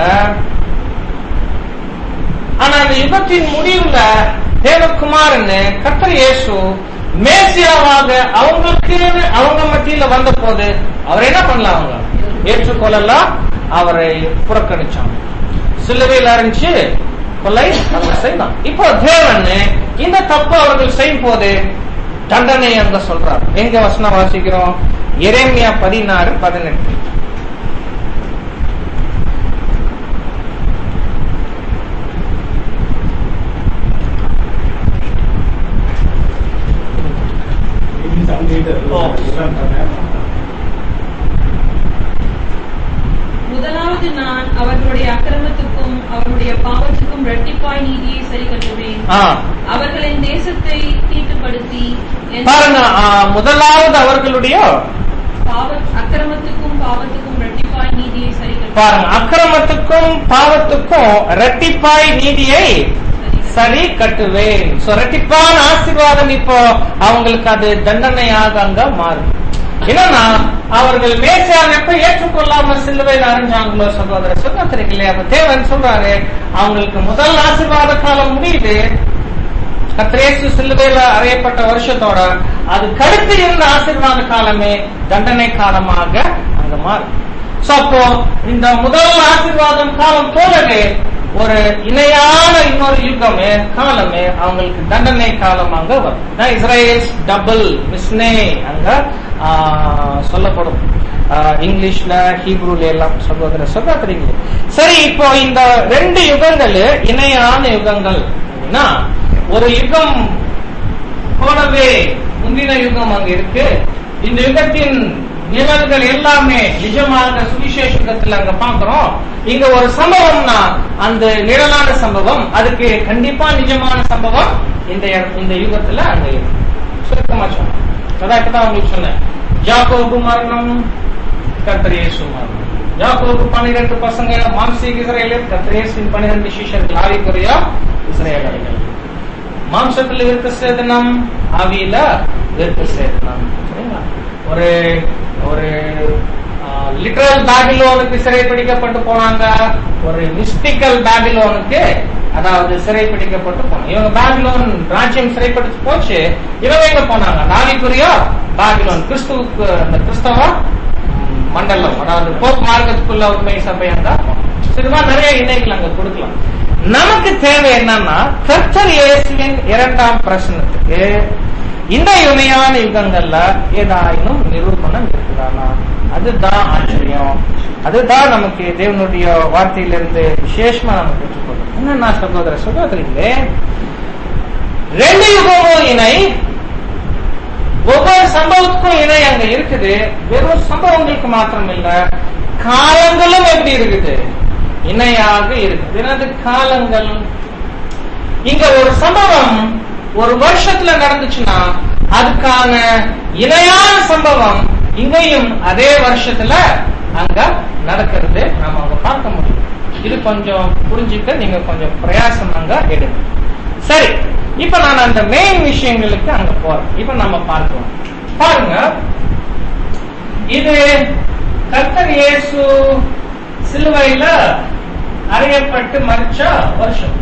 B: ஆனா அந்த யுகத்தின் முடிவுல தேவகுமாரன் கர்த்தர் இயேசு மேசியாவாக அவங்களுக்கு அவங்க மத்தியில வந்த போது அவர் என்ன பண்ணலாம் அவங்க ஏற்றுக்கொள்ளலாம் அவரை புறக்கணிச்சாங்க சிலுவையில் அரைஞ்சு கொலை அவங்க செய்யலாம் இப்போ தேவன் இந்த தப்பு அவர்கள் செய்யும் போது தண்டனை அங்க சொல்றார் எங்க வசனம் வாசிக்கிறோம் எரேமியா பதினாறு பதினெட்டு
A: முதலாவது நான் அவர்களுடைய அக்கிரமத்துக்கும் அவர்களுடைய பாவத்துக்கும் இரட்டிப்பாய் நீதியை சரி கட்டுவேன்
B: ஆ,
A: அவர்களின் தேசத்தை தீட்டுப்படுத்தி என்
B: பாருங்க ஆ, முதலாவது அவர்களுடைய
A: பாவ அக்கிரமத்துக்கும் பாவத்துக்கும் இரட்டிப்பாய் நீதியை சரி கட்டுவேன்
B: பாருங்க அக்கிரமத்துக்கும் பாவத்துக்கும் இரட்டிப்பாய் நீதியை சரி கட்டுவேன் So, இரட்டிப்பான ஆசீர்வாதம் இப்போ அவங்களுக்கு அது தண்டனையாக அங்க மாறும் என்னன்னா அவர்கள் மேசியான் எப்ப ஏற்றுக்கொள்ளாம சிலுவையில் அறிஞ்சாங்களோ சகோதர சொன்ன தெரியல அப்ப தேவன் சொல்றாரு அவங்களுக்கு முதல் ஆசீர்வாத காலம் முடியுது கத்திரேசு சிலுவையில அறையப்பட்ட வருஷத்தோட அது கடுத்து இருந்த ஆசீர்வாத காலமே தண்டனை காலமாக அங்க மாறும் சோ அப்போ இந்த முதல் ஆசீர்வாதம் காலம் போலவே ஒரு இணையான இன்னொரு யுகமே காலமே அவங்களுக்கு தண்டனை காலமாக வரும் இஸ்ரேல்ஸ் டபுள் மிஸ்னே அங்க ஆ, சொல்லப்படும் ஆ, இங்கிலீஷ்ல ஹீப்ரூல எல்லாம் சகோதர சகோதரிகள் சரி இப்போ இந்த ரெண்டு யுகங்கள் இணையான யுகங்கள் அப்படின்னா ஒரு யுகம் போலவே முந்தின யுகம் அங்க இருக்கு இந்த யுகத்தின் நிழல்கள் எல்லாமே நிஜமான சுவிசேஷ யுகத்துல அங்க பாக்குறோம் இங்க ஒரு சம்பவம்னா அந்த நிழலான சம்பவம் அதுக்கு கண்டிப்பா நிஜமான சம்பவம் இந்த இட- இந்த யுகத்துல அங்க இருக்கு சுருக்கமா சொன்னேன் அதான் இப்பதான் உங்களுக்கு சொன்னேன் ஜாக்கோபு மரணம் கர்த்தர் இயேசு மரணம் யாக்கோபு பன்னிரண்டு பசங்க மாம்சீக இஸ்ரேலர் கர்த்தர் இயேசுவின் பன்னிரண்டு சிஷ்யர்கள் ஆவிக்குரிய இஸ்ரேலர்கள் மாம்சத்தில் விருத்த சேதனம் ஆவியில விருத்த சேதனம் சரிங்களா ஒரு ஒரு லிட்டரல் பேபிலோனுக்கு சிறைப்பிடிக்கப்பட்டு போனாங்க ஒரு மிஸ்டிக்கல் பேபிலோனுக்கு அதாவது சிறைப்பிடிக்கப்பட்டு போனாங்க இவங்க பேபிலோன் ராஜ்யம் சிறைப்பிடிச்சு போச்சு இவங்க எங்க போனாங்க நாவிக்குரிய பேபிலோன் கிறிஸ்துவுக்கு அந்த கிறிஸ்தவ மண்டலம் அதாவது போப் மார்க்கத்துக்குள்ள உண்மை சபை அந்த சிறுமா நிறைய இணைகள் அங்க கொடுக்கலாம் நமக்கு தேவை என்னன்னா கர்த்தர் இயேசுவின் இரண்டாம் பிரசனத்துக்கு இந்த இணையான யுகங்கள்ல ஏதாயினும் நிரூபணம் இருக்குதானா அதுதான் ஆச்சரியம் அதுதான் நமக்கு தேவனுடைய வார்த்தையிலிருந்து விசேஷமா நமக்கு பெற்றுக்கொள்ளும் என்னன்னா சகோதர சகோதரிகளே ரெண்டு யுகமும் இணை ஒவ்வொரு சம்பவத்துக்கும் இணை அங்க இருக்குது வெறும் சம்பவங்களுக்கு மாத்திரம் இல்ல காலங்களும் எப்படி இருக்குது இணையாக இருக்குது எனது காலங்கள் இங்க ஒரு சம்பவம் ஒரு வருஷத்துல நடந்துச்சுன்னா அதுக்கான இணையான சம்பவம் இங்கேயும் அதே வருஷத்துல அங்க நடக்கிறது நாம அங்க பார்க்க முடியும் இது கொஞ்சம் புரிஞ்சுக்க நீங்க கொஞ்சம் பிரயாசம் அங்க எடுங்க சரி இப்ப நான் அந்த மெயின் விஷயங்களுக்கு அங்க போறேன் இப்ப நம்ம பார்க்கலாம் பாருங்க இது கர்த்தர் இயேசு சிலுவையில அறையப்பட்டு மறிச்ச வருஷம்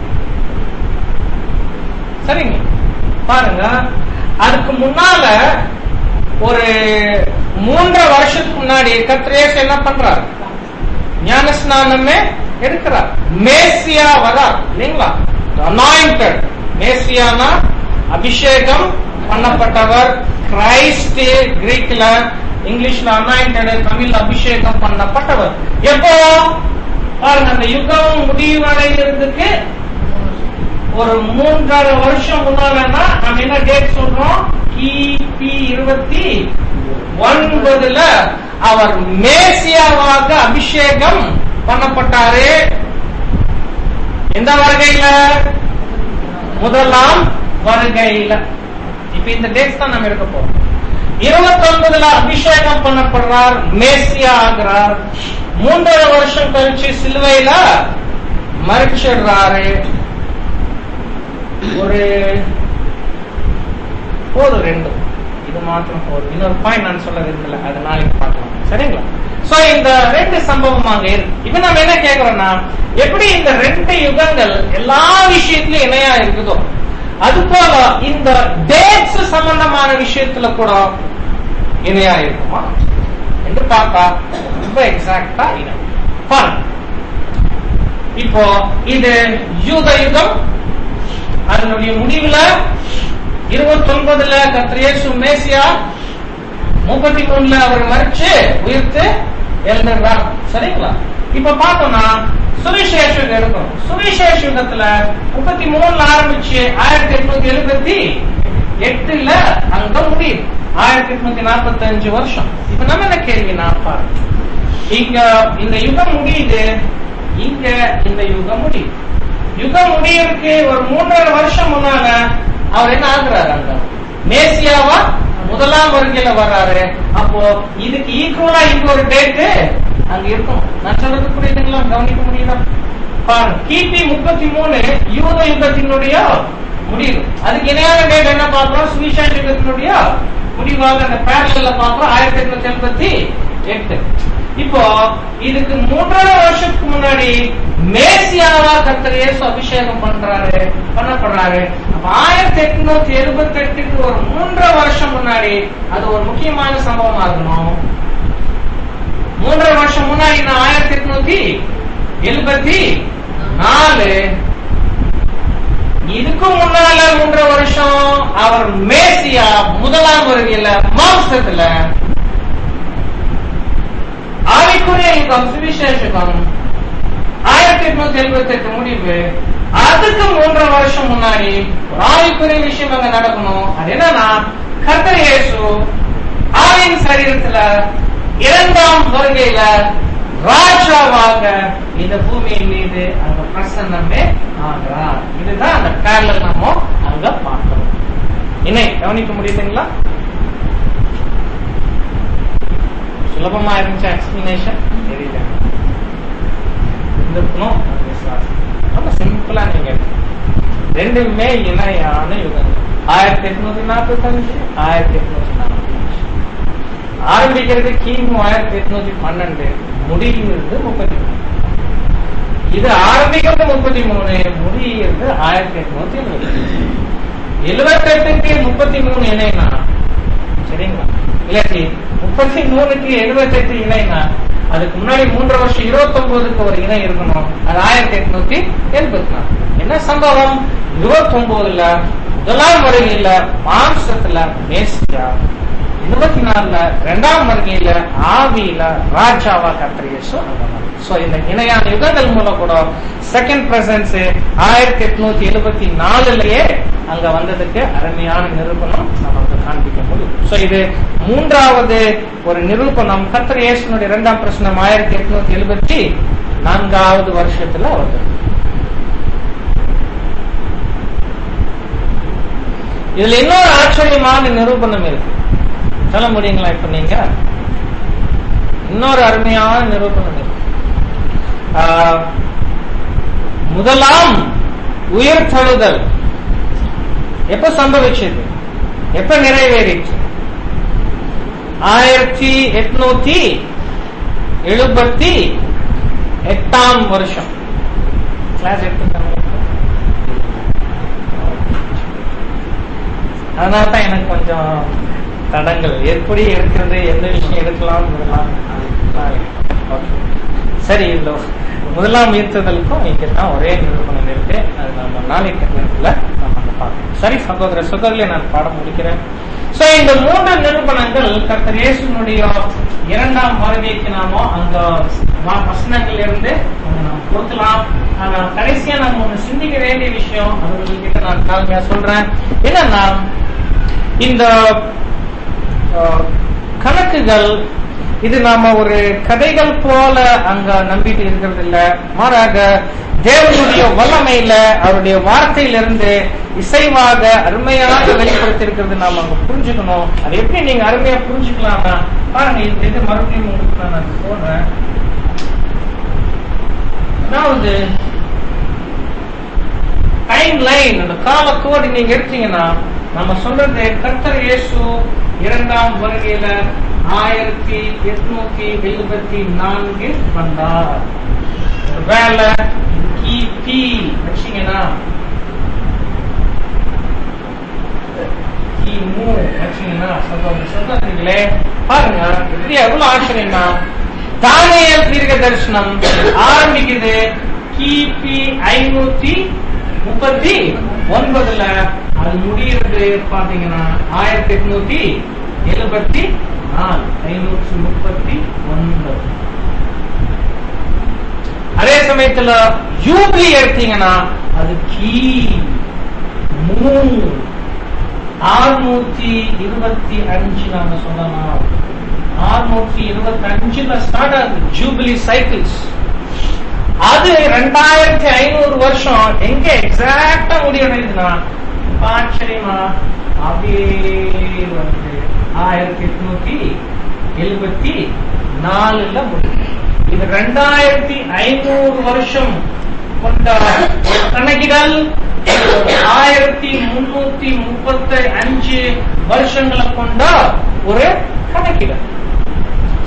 B: சரிங்க பாருங்க அதுக்கு முன்னால ஒரு மூன்றரை வருஷத்துக்கு முன்னாடி கர்த்தர் இயேசு என்ன பண்றாரு ஞான ஸ்நானமே எடுக்கிறார் மேசியா வரார் இல்லைங்களா அனாயிண்டட் மேசியானா அபிஷேகம் பண்ணப்பட்டவர் கிரைஸ்ட் கிரீக்ல இங்கிலீஷ்ல அனாயிண்டட் தமிழ் அபிஷேகம் பண்ணப்பட்டவர் எப்போ பாருங்க அந்த யுகம் முடிவடைகிறதுக்கு ஒரு மூன்றரை வருஷம் முன்னாலன்னா நம்ம என்ன டேட் சொல்றோம் கிபி இருபத்தி ஒன்பதுல அவர் மேசியாவாக அபிஷேகம் பண்ணப்பட்டாரு எந்த வருகையில முதலாம் வருகையில இப்ப இந்த டேட்ஸ் தான் நம்ம எடுக்க போறோம் இருபத்தி ஒன்பதுல அபிஷேகம் பண்ணப்படுறார் மேசியா ஆகிறார் மூன்றரை வருஷம் கழிச்சு சிலுவையில மறிச்சிடுறாரு ஒரு போதும் ரெண்டும் இது மாத்திரம் போதும் இன்னொரு பாயிண்ட் நான் சொல்ல விரும்பல அது நாளைக்கு பார்க்கலாம் சரிங்களா சோ இந்த ரெண்டு சம்பவம் அங்க இருக்கு இப்ப நம்ம என்ன கேக்குறோம்னா எப்படி இந்த ரெண்டு யுகங்கள் எல்லா விஷயத்திலும் இணையா இருக்குதோ அது போல இந்த டேட்ஸ் சம்பந்தமான விஷயத்துல கூட இணையா இருக்குமா என்று பார்த்தா ரொம்ப எக்ஸாக்டா இணை பாருங்க இப்போ இது யூத யுகம் அதனுடைய முடிவுல இருபத்தி ஒன்பதுல கத்திரியேசு மேசியா முப்பத்தி மூணுல அவர் மறிச்சு உயிர்த்து எழுந்துடுறார் சரிங்களா இப்ப பார்த்தோம்னா சுவிசேஷ யுகம் இருக்கும் சுவிசேஷ யுகத்துல முப்பத்தி மூணுல ஆரம்பிச்சு ஆயிரத்தி எட்நூத்தி எழுபத்தி எட்டுல அங்க முடியும் ஆயிரத்தி எட்நூத்தி நாற்பத்தி அஞ்சு வருஷம் இப்ப நம்ம என்ன கேள்வி நான் பாருங்க இங்க இந்த யுகம் முடியுது இங்க இந்த யுகம் முடியுது யுகம் முடியறதுக்கு ஒரு மூன்றரை வருஷம் முன்னால அவர் என்ன ஆகுறாரு அங்க மேசியாவா முதலாம் வருகையில வர்றாரு அப்போ இதுக்கு ஈக்குவலா இங்க ஒரு டேட்டு அங்க இருக்கும் நான் சொல்றது புரியுதுங்களா கவனிக்க முடியுதா பாருங்க கிபி முப்பத்தி மூணு யூத யுகத்தினுடைய முடிவு அதுக்கு இணையான டேட் என்ன பார்க்கிறோம் சுவிசேஷ யுகத்தினுடைய முடிவாக அந்த பேரல பார்க்கிறோம் ஆயிரத்தி எட்நூத்தி எண்பத்தி எட்டு இப்போ இதுக்கு மூன்றரை வருஷத்துக்கு முன்னாடி மேசியாவா கர்த்தர் இயேசு அபிஷேகம் பண்றாரு பண்ணப்படுறாரு அப்ப ஆயிரத்தி எட்நூத்தி எழுபத்தி எட்டுக்கு ஒரு மூன்றரை வருஷம் முன்னாடி அது ஒரு முக்கியமான சம்பவமா இருக்கணும் மூன்றரை வருஷம் முன்னாடி நான் ஆயிரத்தி எட்நூத்தி எழுபத்தி நாலு இதுக்கும் முன்னால மூன்றரை வருஷம் அவர் மேசியா முதலாம் வருகையில மாம்சத்துல ஆவிக்குரிய யுகம் சுவிசேஷகம் ஆயிரத்தி எட்நூத்தி எழுபத்தி எட்டு முடிவு அதுக்கு மூன்றரை வருஷம் முன்னாடி ஒரு ஆவிக்குரிய விஷயம் அங்க நடக்கணும் அது என்னன்னா கர்த்தர் இயேசு ஆவின் சரீரத்துல இரண்டாம் வருகையில ராஜாவாக இந்த பூமியின் மீது அங்க பிரசன்னமே ஆகிறார் இதுதான் அந்த பேரல நாம அங்க பார்க்கிறோம் என்ன கவனிக்க முடியுதுங்களா சுலபமா இருந்துச்சு எக்ஸ்பிளனேஷன் தெரியல இருக்கணும் அது விசுவாசம் ரொம்ப சிம்பிளா நீங்க ரெண்டுமே இணையான யுகங்கள் ஆயிரத்தி எட்நூத்தி நாற்பத்தி அஞ்சு ஆயிரத்தி எட்நூத்தி நாற்பத்தி அஞ்சு ஆரம்பிக்கிறது கிமு ஆயிரத்தி எட்நூத்தி பன்னெண்டு முடிகிறது முப்பத்தி மூணு இது ஆரம்பிக்கிறது முப்பத்தி மூணு முடிகிறது ஆயிரத்தி எட்நூத்தி எழுபத்தி எழுபத்தி எட்டுக்கு முப்பத்தி மூணு இணைனா சரிங்களா இல்லாட்டி முப்பத்தி மூணுக்கு எழுபத்தி எட்டு இணைனா அதுக்கு முன்னாடி மூன்று வருஷம் இருபத்தி ஒன்பதுக்கு ஒரு இணை இருக்கணும் அது ஆயிரத்தி எட்நூத்தி எண்பத்தி நாலு என்ன சம்பவம் இருபத்தி ஒன்பதுல முதலாம் வருகையில மாம்சத்துல மேசியா இருபத்தி நாலுல ரெண்டாம் வருகையில ஆவியில ராஜாவா கத்திரியசோ சோ இந்த இணையான யுகங்கள் மூலம் கூட செகண்ட் பிரசன்ஸ் ஆயிரத்தி எட்நூத்தி எழுபத்தி நாலுலயே அங்க வந்ததுக்கு அருமையான நிரூபணம் நமக்கு காண்பிக்க முடியும் சோ இது மூன்றாவது ஒரு நிரூபணம் கத்திர இயேசுனுடைய இரண்டாம் பிரசனம் ஆயிரத்தி எட்நூத்தி எழுபத்தி நான்காவது வருஷத்துல வருது இதுல இன்னொரு ஆச்சரியமான நிரூபணம் இருக்கு சொல்ல முடியுங்களா இப்ப நீங்க இன்னொரு அருமையான நிரூபணம் இருக்கு ஆஹ், முதலாம் உயிர் தழுதல் எப்ப சம்பவிச்சது எப்ப நிறைவேறிச்சு ஆயிரத்தி எட்நூத்தி எழுபத்தி எட்டாம் வருஷம் கிளாஸ் எடுத்துக்காங்க அதனால தான் எனக்கு கொஞ்சம் தடங்கள் எப்படி எடுக்கிறது எந்த விஷயம் எடுக்கலாம் இதெல்லாம் Okay. சரி இந்த முதலாம் ஈர்த்துதலுக்கும் இங்க தான் ஒரே நிரூபணம் இருக்கு அது நம்ம நாளைக்கு நேரத்துல நம்ம அங்க பார்க்கலாம் சரி சகோதர சகோதரியை நான் பாடம் முடிக்கிறேன் சோ இந்த மூன்று நிரூபணங்கள் கர்த்தர் இயேசுனுடைய இரண்டாம் வருகைக்கு நாம அங்க வா- வசனங்கள்ல இருந்து அங்க நாம் கொடுக்கலாம் ஆனா கடைசியா நம்ம ஒண்ணு சிந்திக்க வேண்டிய விஷயம் அது உங்ககிட்ட நான் தாழ்மையா சொல்றேன் என்னன்னா இந்த அஹ், கணக்குகள் இது நாம ஒரு கதைகள் போல அங்க நம்பிட்டு இருக்கிறது இல்ல மாறாக தேவனுடைய வல்லமையில அவருடைய வார்த்தையிலிருந்து இசைவாக அருமையாக வெளிப்படுத்தி இருக்கிறது நாம அங்க புரிஞ்சுக்கணும் அது எப்படி நீங்க அருமையா புரிஞ்சுக்கலாம்னா பாருங்க இந்த இது மறுபடியும் உங்களுக்கு நான் அது சொல்றேன் அதாவது டைம் லைன் அந்த காலத்தோடு நீங்க எடுத்தீங்கன்னா நம்ம சொல்றது கர்த்தர் இயேசு இரண்டாம் வருகையில ஆயிரத்தி எட்நூத்தி எழுபத்தி நான்கு வந்தார் வேலை கிபி வச்சீங்கன்னா கிமு வச்சீங்கன்னா சொல்றது சொல்றீங்களே பாருங்க எப்படி எவ்வளவு ஆச்சரியம்னா தானியல் தீர்க்க தரிசனம் ஆரம்பிக்குது கிபி ஐநூத்தி முப்பத்தி ஒன்பதுல அது முடிகிறது பாத்தீங்கன்னா ஆயிரத்தி எட்நூத்தி எழுபத்தி நாலு ஐநூற்றி முப்பத்தி ஒன்பது அதே சமயத்துல யூபிலி எடுத்தீங்கன்னா அது கீ மூ ஆறுநூத்தி இருபத்தி அஞ்சு நாம சொல்லலாம் ஆறுநூத்தி இருபத்தி அஞ்சுல ஸ்டார்ட் ஆகுது ஜூபிலி சைக்கிள்ஸ் அது ரெண்டாயிரத்தி ஐநூறு வருஷம் எங்க எக்ஸாக்டா முடிவடையுதுன்னா இப்ப ஆச்சரியமா அப்படியே வந்து ஆயிரத்தி எட்நூத்தி எழுபத்தி நாலுல முடியும் இது ரெண்டாயிரத்தி ஐநூறு வருஷம் கொண்ட ஒரு கணக்கிடல் ஆயிரத்தி முன்னூத்தி முப்பத்தி அஞ்சு வருஷங்களை கொண்ட ஒரு கணக்கிடல்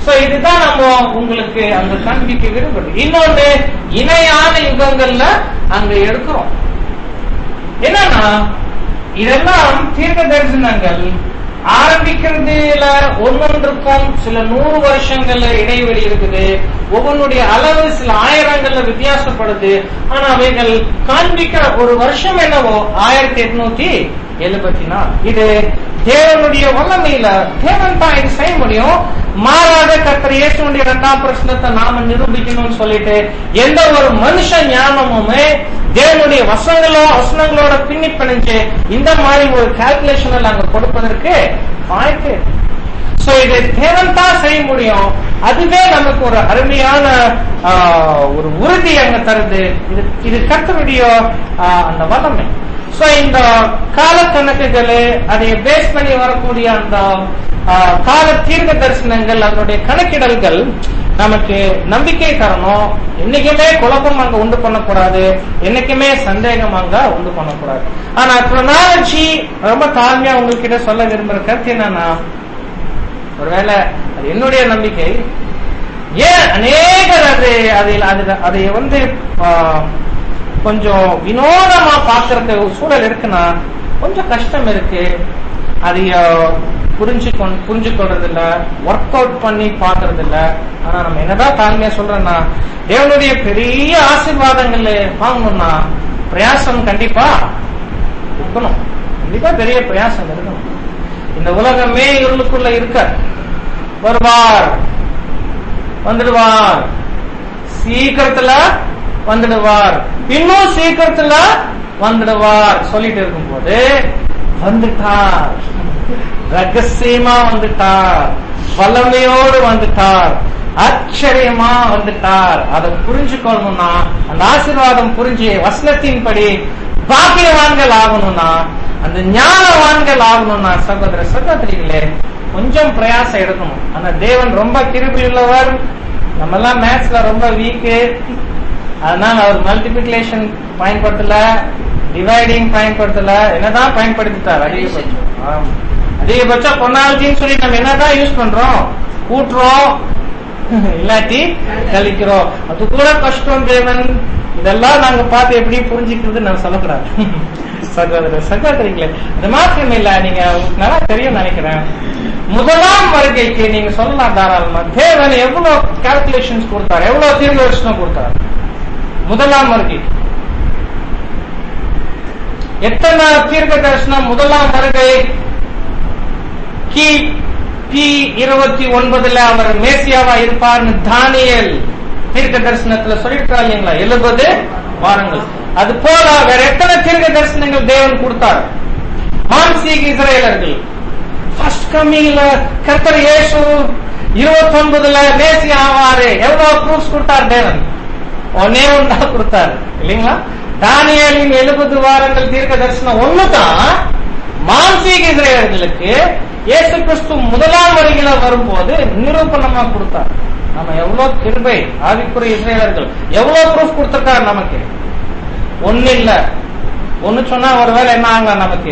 B: சோ இதுதான் நம்ம உங்களுக்கு அங்க காண்பிக்க விரும்புறது இன்னொன்னு இணையான யுகங்கள்ல அங்க எடுக்கிறோம் என்னன்னா இதெல்லாம் தீர்க்க தரிசனங்கள் ஆரம்பிக்கிறதுல ஒவ்வொன்றுக்கும் சில நூறு வருஷங்கள்ல இடைவெளி இருக்குது ஒவ்வொன்றுடைய அளவு சில ஆயிரங்கள்ல வித்தியாசப்படுது ஆனா அவைகள் காண்பிக்கிற ஒரு வருஷம் என்னவோ ஆயிரத்தி எட்நூத்தி எழுபத்தி நாலு இது தேவனுடைய வல்லமையில தேவன் தான் இது செய்ய முடியும் மாறாத கர்த்தர் இயேசுடைய இரண்டாம் பிரச்சனத்தை நாம நிரூபிக்கணும்னு சொல்லிட்டு எந்த ஒரு மனுஷ ஞானமுமே தேவனுடைய வசங்களோ வசனங்களோட பின்னி பிணைஞ்சு இந்த மாதிரி ஒரு கால்குலேஷனை நாங்க கொடுப்பதற்கு வாய்ப்பு சோ இது தேவன் தான் செய்ய முடியும் அதுவே நமக்கு ஒரு அருமையான ஆஹ், ஒரு உறுதி அங்க தருது இது இது கர்த்தருடைய ஆஹ், அந்த வல்லமை சோ இந்த கால கணக்குகள் அதை பேஸ் பண்ணி வரக்கூடிய அந்த ஆஹ், கால தீர்க்க தரிசனங்கள் அதனுடைய கணக்கிடல்கள் நமக்கு நம்பிக்கை தரணும் என்னைக்குமே குழப்பம் அங்க உண்டு பண்ணக்கூடாது என்னைக்குமே சந்தேகம் அங்க உண்டு பண்ணக்கூடாது ஆனா chronology ரொம்ப தாழ்மையா உங்ககிட்ட சொல்ல விரும்புற கருத்து என்னன்னா ஒருவேளை அது என்னுடைய நம்பிக்கை ஏன் அநேகர் அது அதில் அது அதை வந்து ஆ, கொஞ்சம் வினோதமா பார்க்கறதுக்கு ஒரு சூழல் இருக்குன்னா கொஞ்சம் கஷ்டம் இருக்கு அதை ஆ, புரிஞ்சு கொண்- புரிஞ்சு கொள்றது இல்ல ஒர்க் அவுட் பண்ணி பாக்குறது இல்ல ஆனா நம்ம என்னதான் தாழ்மையா சொல்றோம்னா தேவனுடைய பெரிய ஆசீர்வாதங்கள் வாங்கணும்னா பிரயாசம் கண்டிப்பா இருக்கணும் கண்டிப்பா பெரிய பிரயாசம் இருக்கணும் இந்த உலகமே இருளுக்குள்ள இருக்க வருவார் வந்துடுவார் சீக்கிரத்துல வந்துடுவார் இன்னும் சீக்கிரத்துல வந்துடுவார் சொல்லிட்டு இருக்கும்போது வந்துட்டார் ரகசியமா வந்துட்டார் வல்லமையோடு வந்துட்டார் ஆச்சரியமா வந்துட்டார் அதை புரிஞ்சுக்கொள்ளணும்னா அந்த ஆசீர்வாதம் புரிஞ்சு வசனத்தின்படி பாக்கியவான்கள் ஆகணும்னா அந்த ஞானவான்கள் ஆகணும்னா சகோதர சகோதரிகளே கொஞ்சம் பிரயாசம் எடுக்கணும் ஆனா தேவன் ரொம்ப கிருபி உள்ளவர் நம்ம எல்லாம் மேத்ஸ்ல ரொம்ப வீக்கு அதனால அவர் மல்டிபிளிகேஷன் பயன்படுத்தல டிவைடிங் பயன்படுத்தல என்னதான் பயன்படுத்திட்டார் அதிகபட்சம் ஆமா. அதிகபட்சம் பொன்னாலஜின்னு சொல்லி நம்ம என்னதான் யூஸ் பண்றோம் கூட்டுறோம் இல்லாட்டி கழிக்கிறோம் அது கூட கஷ்டம் தேவன் இதெல்லாம் நாங்க பார்த்து எப்படி புரிஞ்சுக்கிறது நான் சொல்லக்கூடாது சகோதர சகோதரிகளே அது மாத்திரம் இல்ல நீங்க உங்களுக்கு நல்லா தெரியும் நினைக்கிறேன் முதலாம் வருகைக்கு நீங்க சொல்லலாம் தாராளமா தேவன் எவ்வளவு கால்குலேஷன்ஸ் கொடுத்தாரு எவ்வளவு தீர்க்கதரிசனம் கொடுத்தாரு முதலாம் வருகை எத்தனை தீர்க்க தரிசனம் முதலாம் வருகை கி பி இருபத்தி ஒன்பதுல அவர் மேசியாவா இருப்பார்னு தானியல் தீர்க்க தரிசனத்துல சொல்லியிருக்கா இல்லைங்களா எழுபது வாரங்கள் அது போல வேற எத்தனை தீர்க்க தரிசனங்கள் தேவன் கொடுத்தார் மான்சீக இஸ்ரேலர்கள் ஃபர்ஸ்ட் கம்மிங்ல கர்த்தர் இயேசு இருபத்தி ஒன்பதுல மேசியா ஆவாரு எவ்வளவு ப்ரூஃப்ஸ் கொடுத்தார் தேவன் ஒன்னே ஒன்றா கொடுத்தாரு இல்லைங்களா தானியலின் எழுபது வாரங்கள் தீர்க்க தரிசனம் ஒண்ணுதான் மான்சீக இஸ்ரேலர்களுக்கு இயேசு கிறிஸ்து முதலாம் வருகையில வரும்போது நிரூபணமா கொடுத்தார் நம்ம எவ்வளவு கிருபை ஆவிக்குரிய இஸ்ரேலர்கள் எவ்வளவு ப்ரூஃப் கொடுத்திருக்காரு நமக்கு ஒண்ணு இல்ல ஒண்ணு சொன்னா ஒருவேளை என்ன ஆகலாம் நமக்கு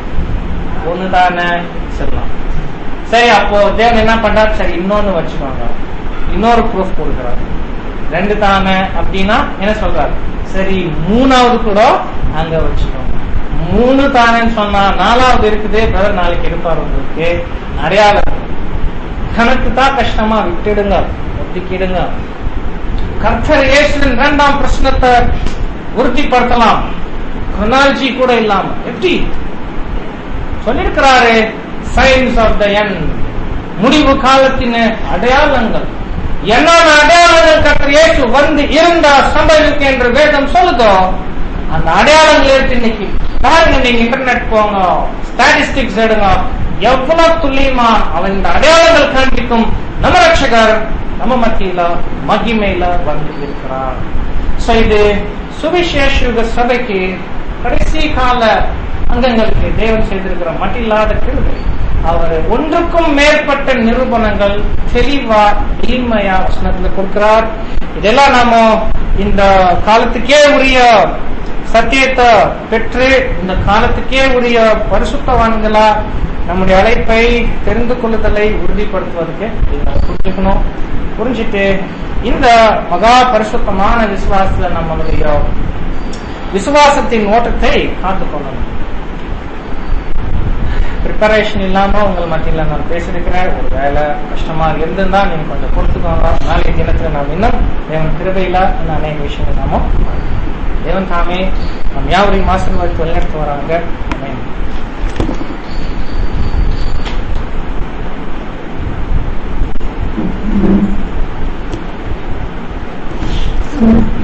B: ஒண்ணு தானே சொல்லலாம் சரி அப்போ தேவன் என்ன பண்றாரு சரி இன்னொன்னு வச்சுக்கோங்க இன்னொரு ப்ரூஃப் கொடுக்குறாரு ரெண்டு தானே அப்படின்னா என்ன சொல்றாரு சரி மூணாவது கூட அங்க வச்சுக்கோங்க மூணு தானேன்னு சொன்னா நாலாவது இருக்குது பிரதர் நாளைக்கு இருப்பார் உங்களுக்கு அடையாளம் கணக்கு தான் கஷ்டமா விட்டுடுங்க ஒதுக்கிடுங்க கர்த்தர் இயேசுவின் இரண்டாம் பிரச்சனத்தை உறுதிப்படுத்தலாம் குரோனாலஜி கூட இல்லாம எப்படி சொல்லியிருக்கிறாரு சயின்ஸ் ஆஃப் த என் முடிவு காலத்தின் அடையாளங்கள் என்னென்ன அடையாளங்கள் கர்த்தர் இயேசு வந்து இருந்தா சம்பவிக்கு என்று வேதம் சொல்லுதோ அந்த அடையாளங்கள் எடுத்து இன்னைக்கு பாருங்க நீங்க இன்டர்நெட் போங்க ஸ்டாட்டிஸ்டிக்ஸ் எடுங்க எவ்வளவு துல்லியமா அவன் இந்த அடையாளங்கள் காண்பிக்கும் நம்ம ரட்சகர் நம்ம மத்தியில மகிமையில வந்து இருக்கிறார் சோ இது சுவிசேஷ யுக சபைக்கு கடைசி கால அங்கங்களுக்கு தேவன் செய்திருக்கிற மட்டில்லாத கிருபை அவர் ஒன்றுக்கும் மேற்பட்ட நிரூபணங்கள் தெளிவா எளிமையா வசனத்துல கொடுக்கிறார் இதெல்லாம் நாம இந்த காலத்துக்கே உரிய சத்தியத்தை பெற்று இந்த காலத்துக்கே உரிய பரிசுத்தவான்களா நம்முடைய அழைப்பை தெரிந்து கொள்ளுதலை உறுதிப்படுத்துவதற்கு இதை நம்ம புரிஞ்சுக்கணும் புரிஞ்சுட்டு இந்த மகா பரிசுத்தமான விசுவாசத்துல நம்மளுடைய விசுவாசத்தின் ஓட்டத்தை காத்துக்கொள்ளணும் ப்ரிப்பரேஷன் இல்லாம உங்கள் மத்தியில நான் பேசியிருக்கிறேன் ஒரு வேலை கஷ்டமா இருந்திருந்தா நீங்க கொஞ்சம் பொறுத்துக்கோங்க நாளைய தினத்துல நாம் இன்னும் தேவன் கிருபையில இன்னும் அநேக விஷயங்கள் நாம தேவன் தாமே நம் யாவரையும் ஆசீர்வாதத்தை வழிநடத்து வராங்க ஆமென்.
C: Thank you.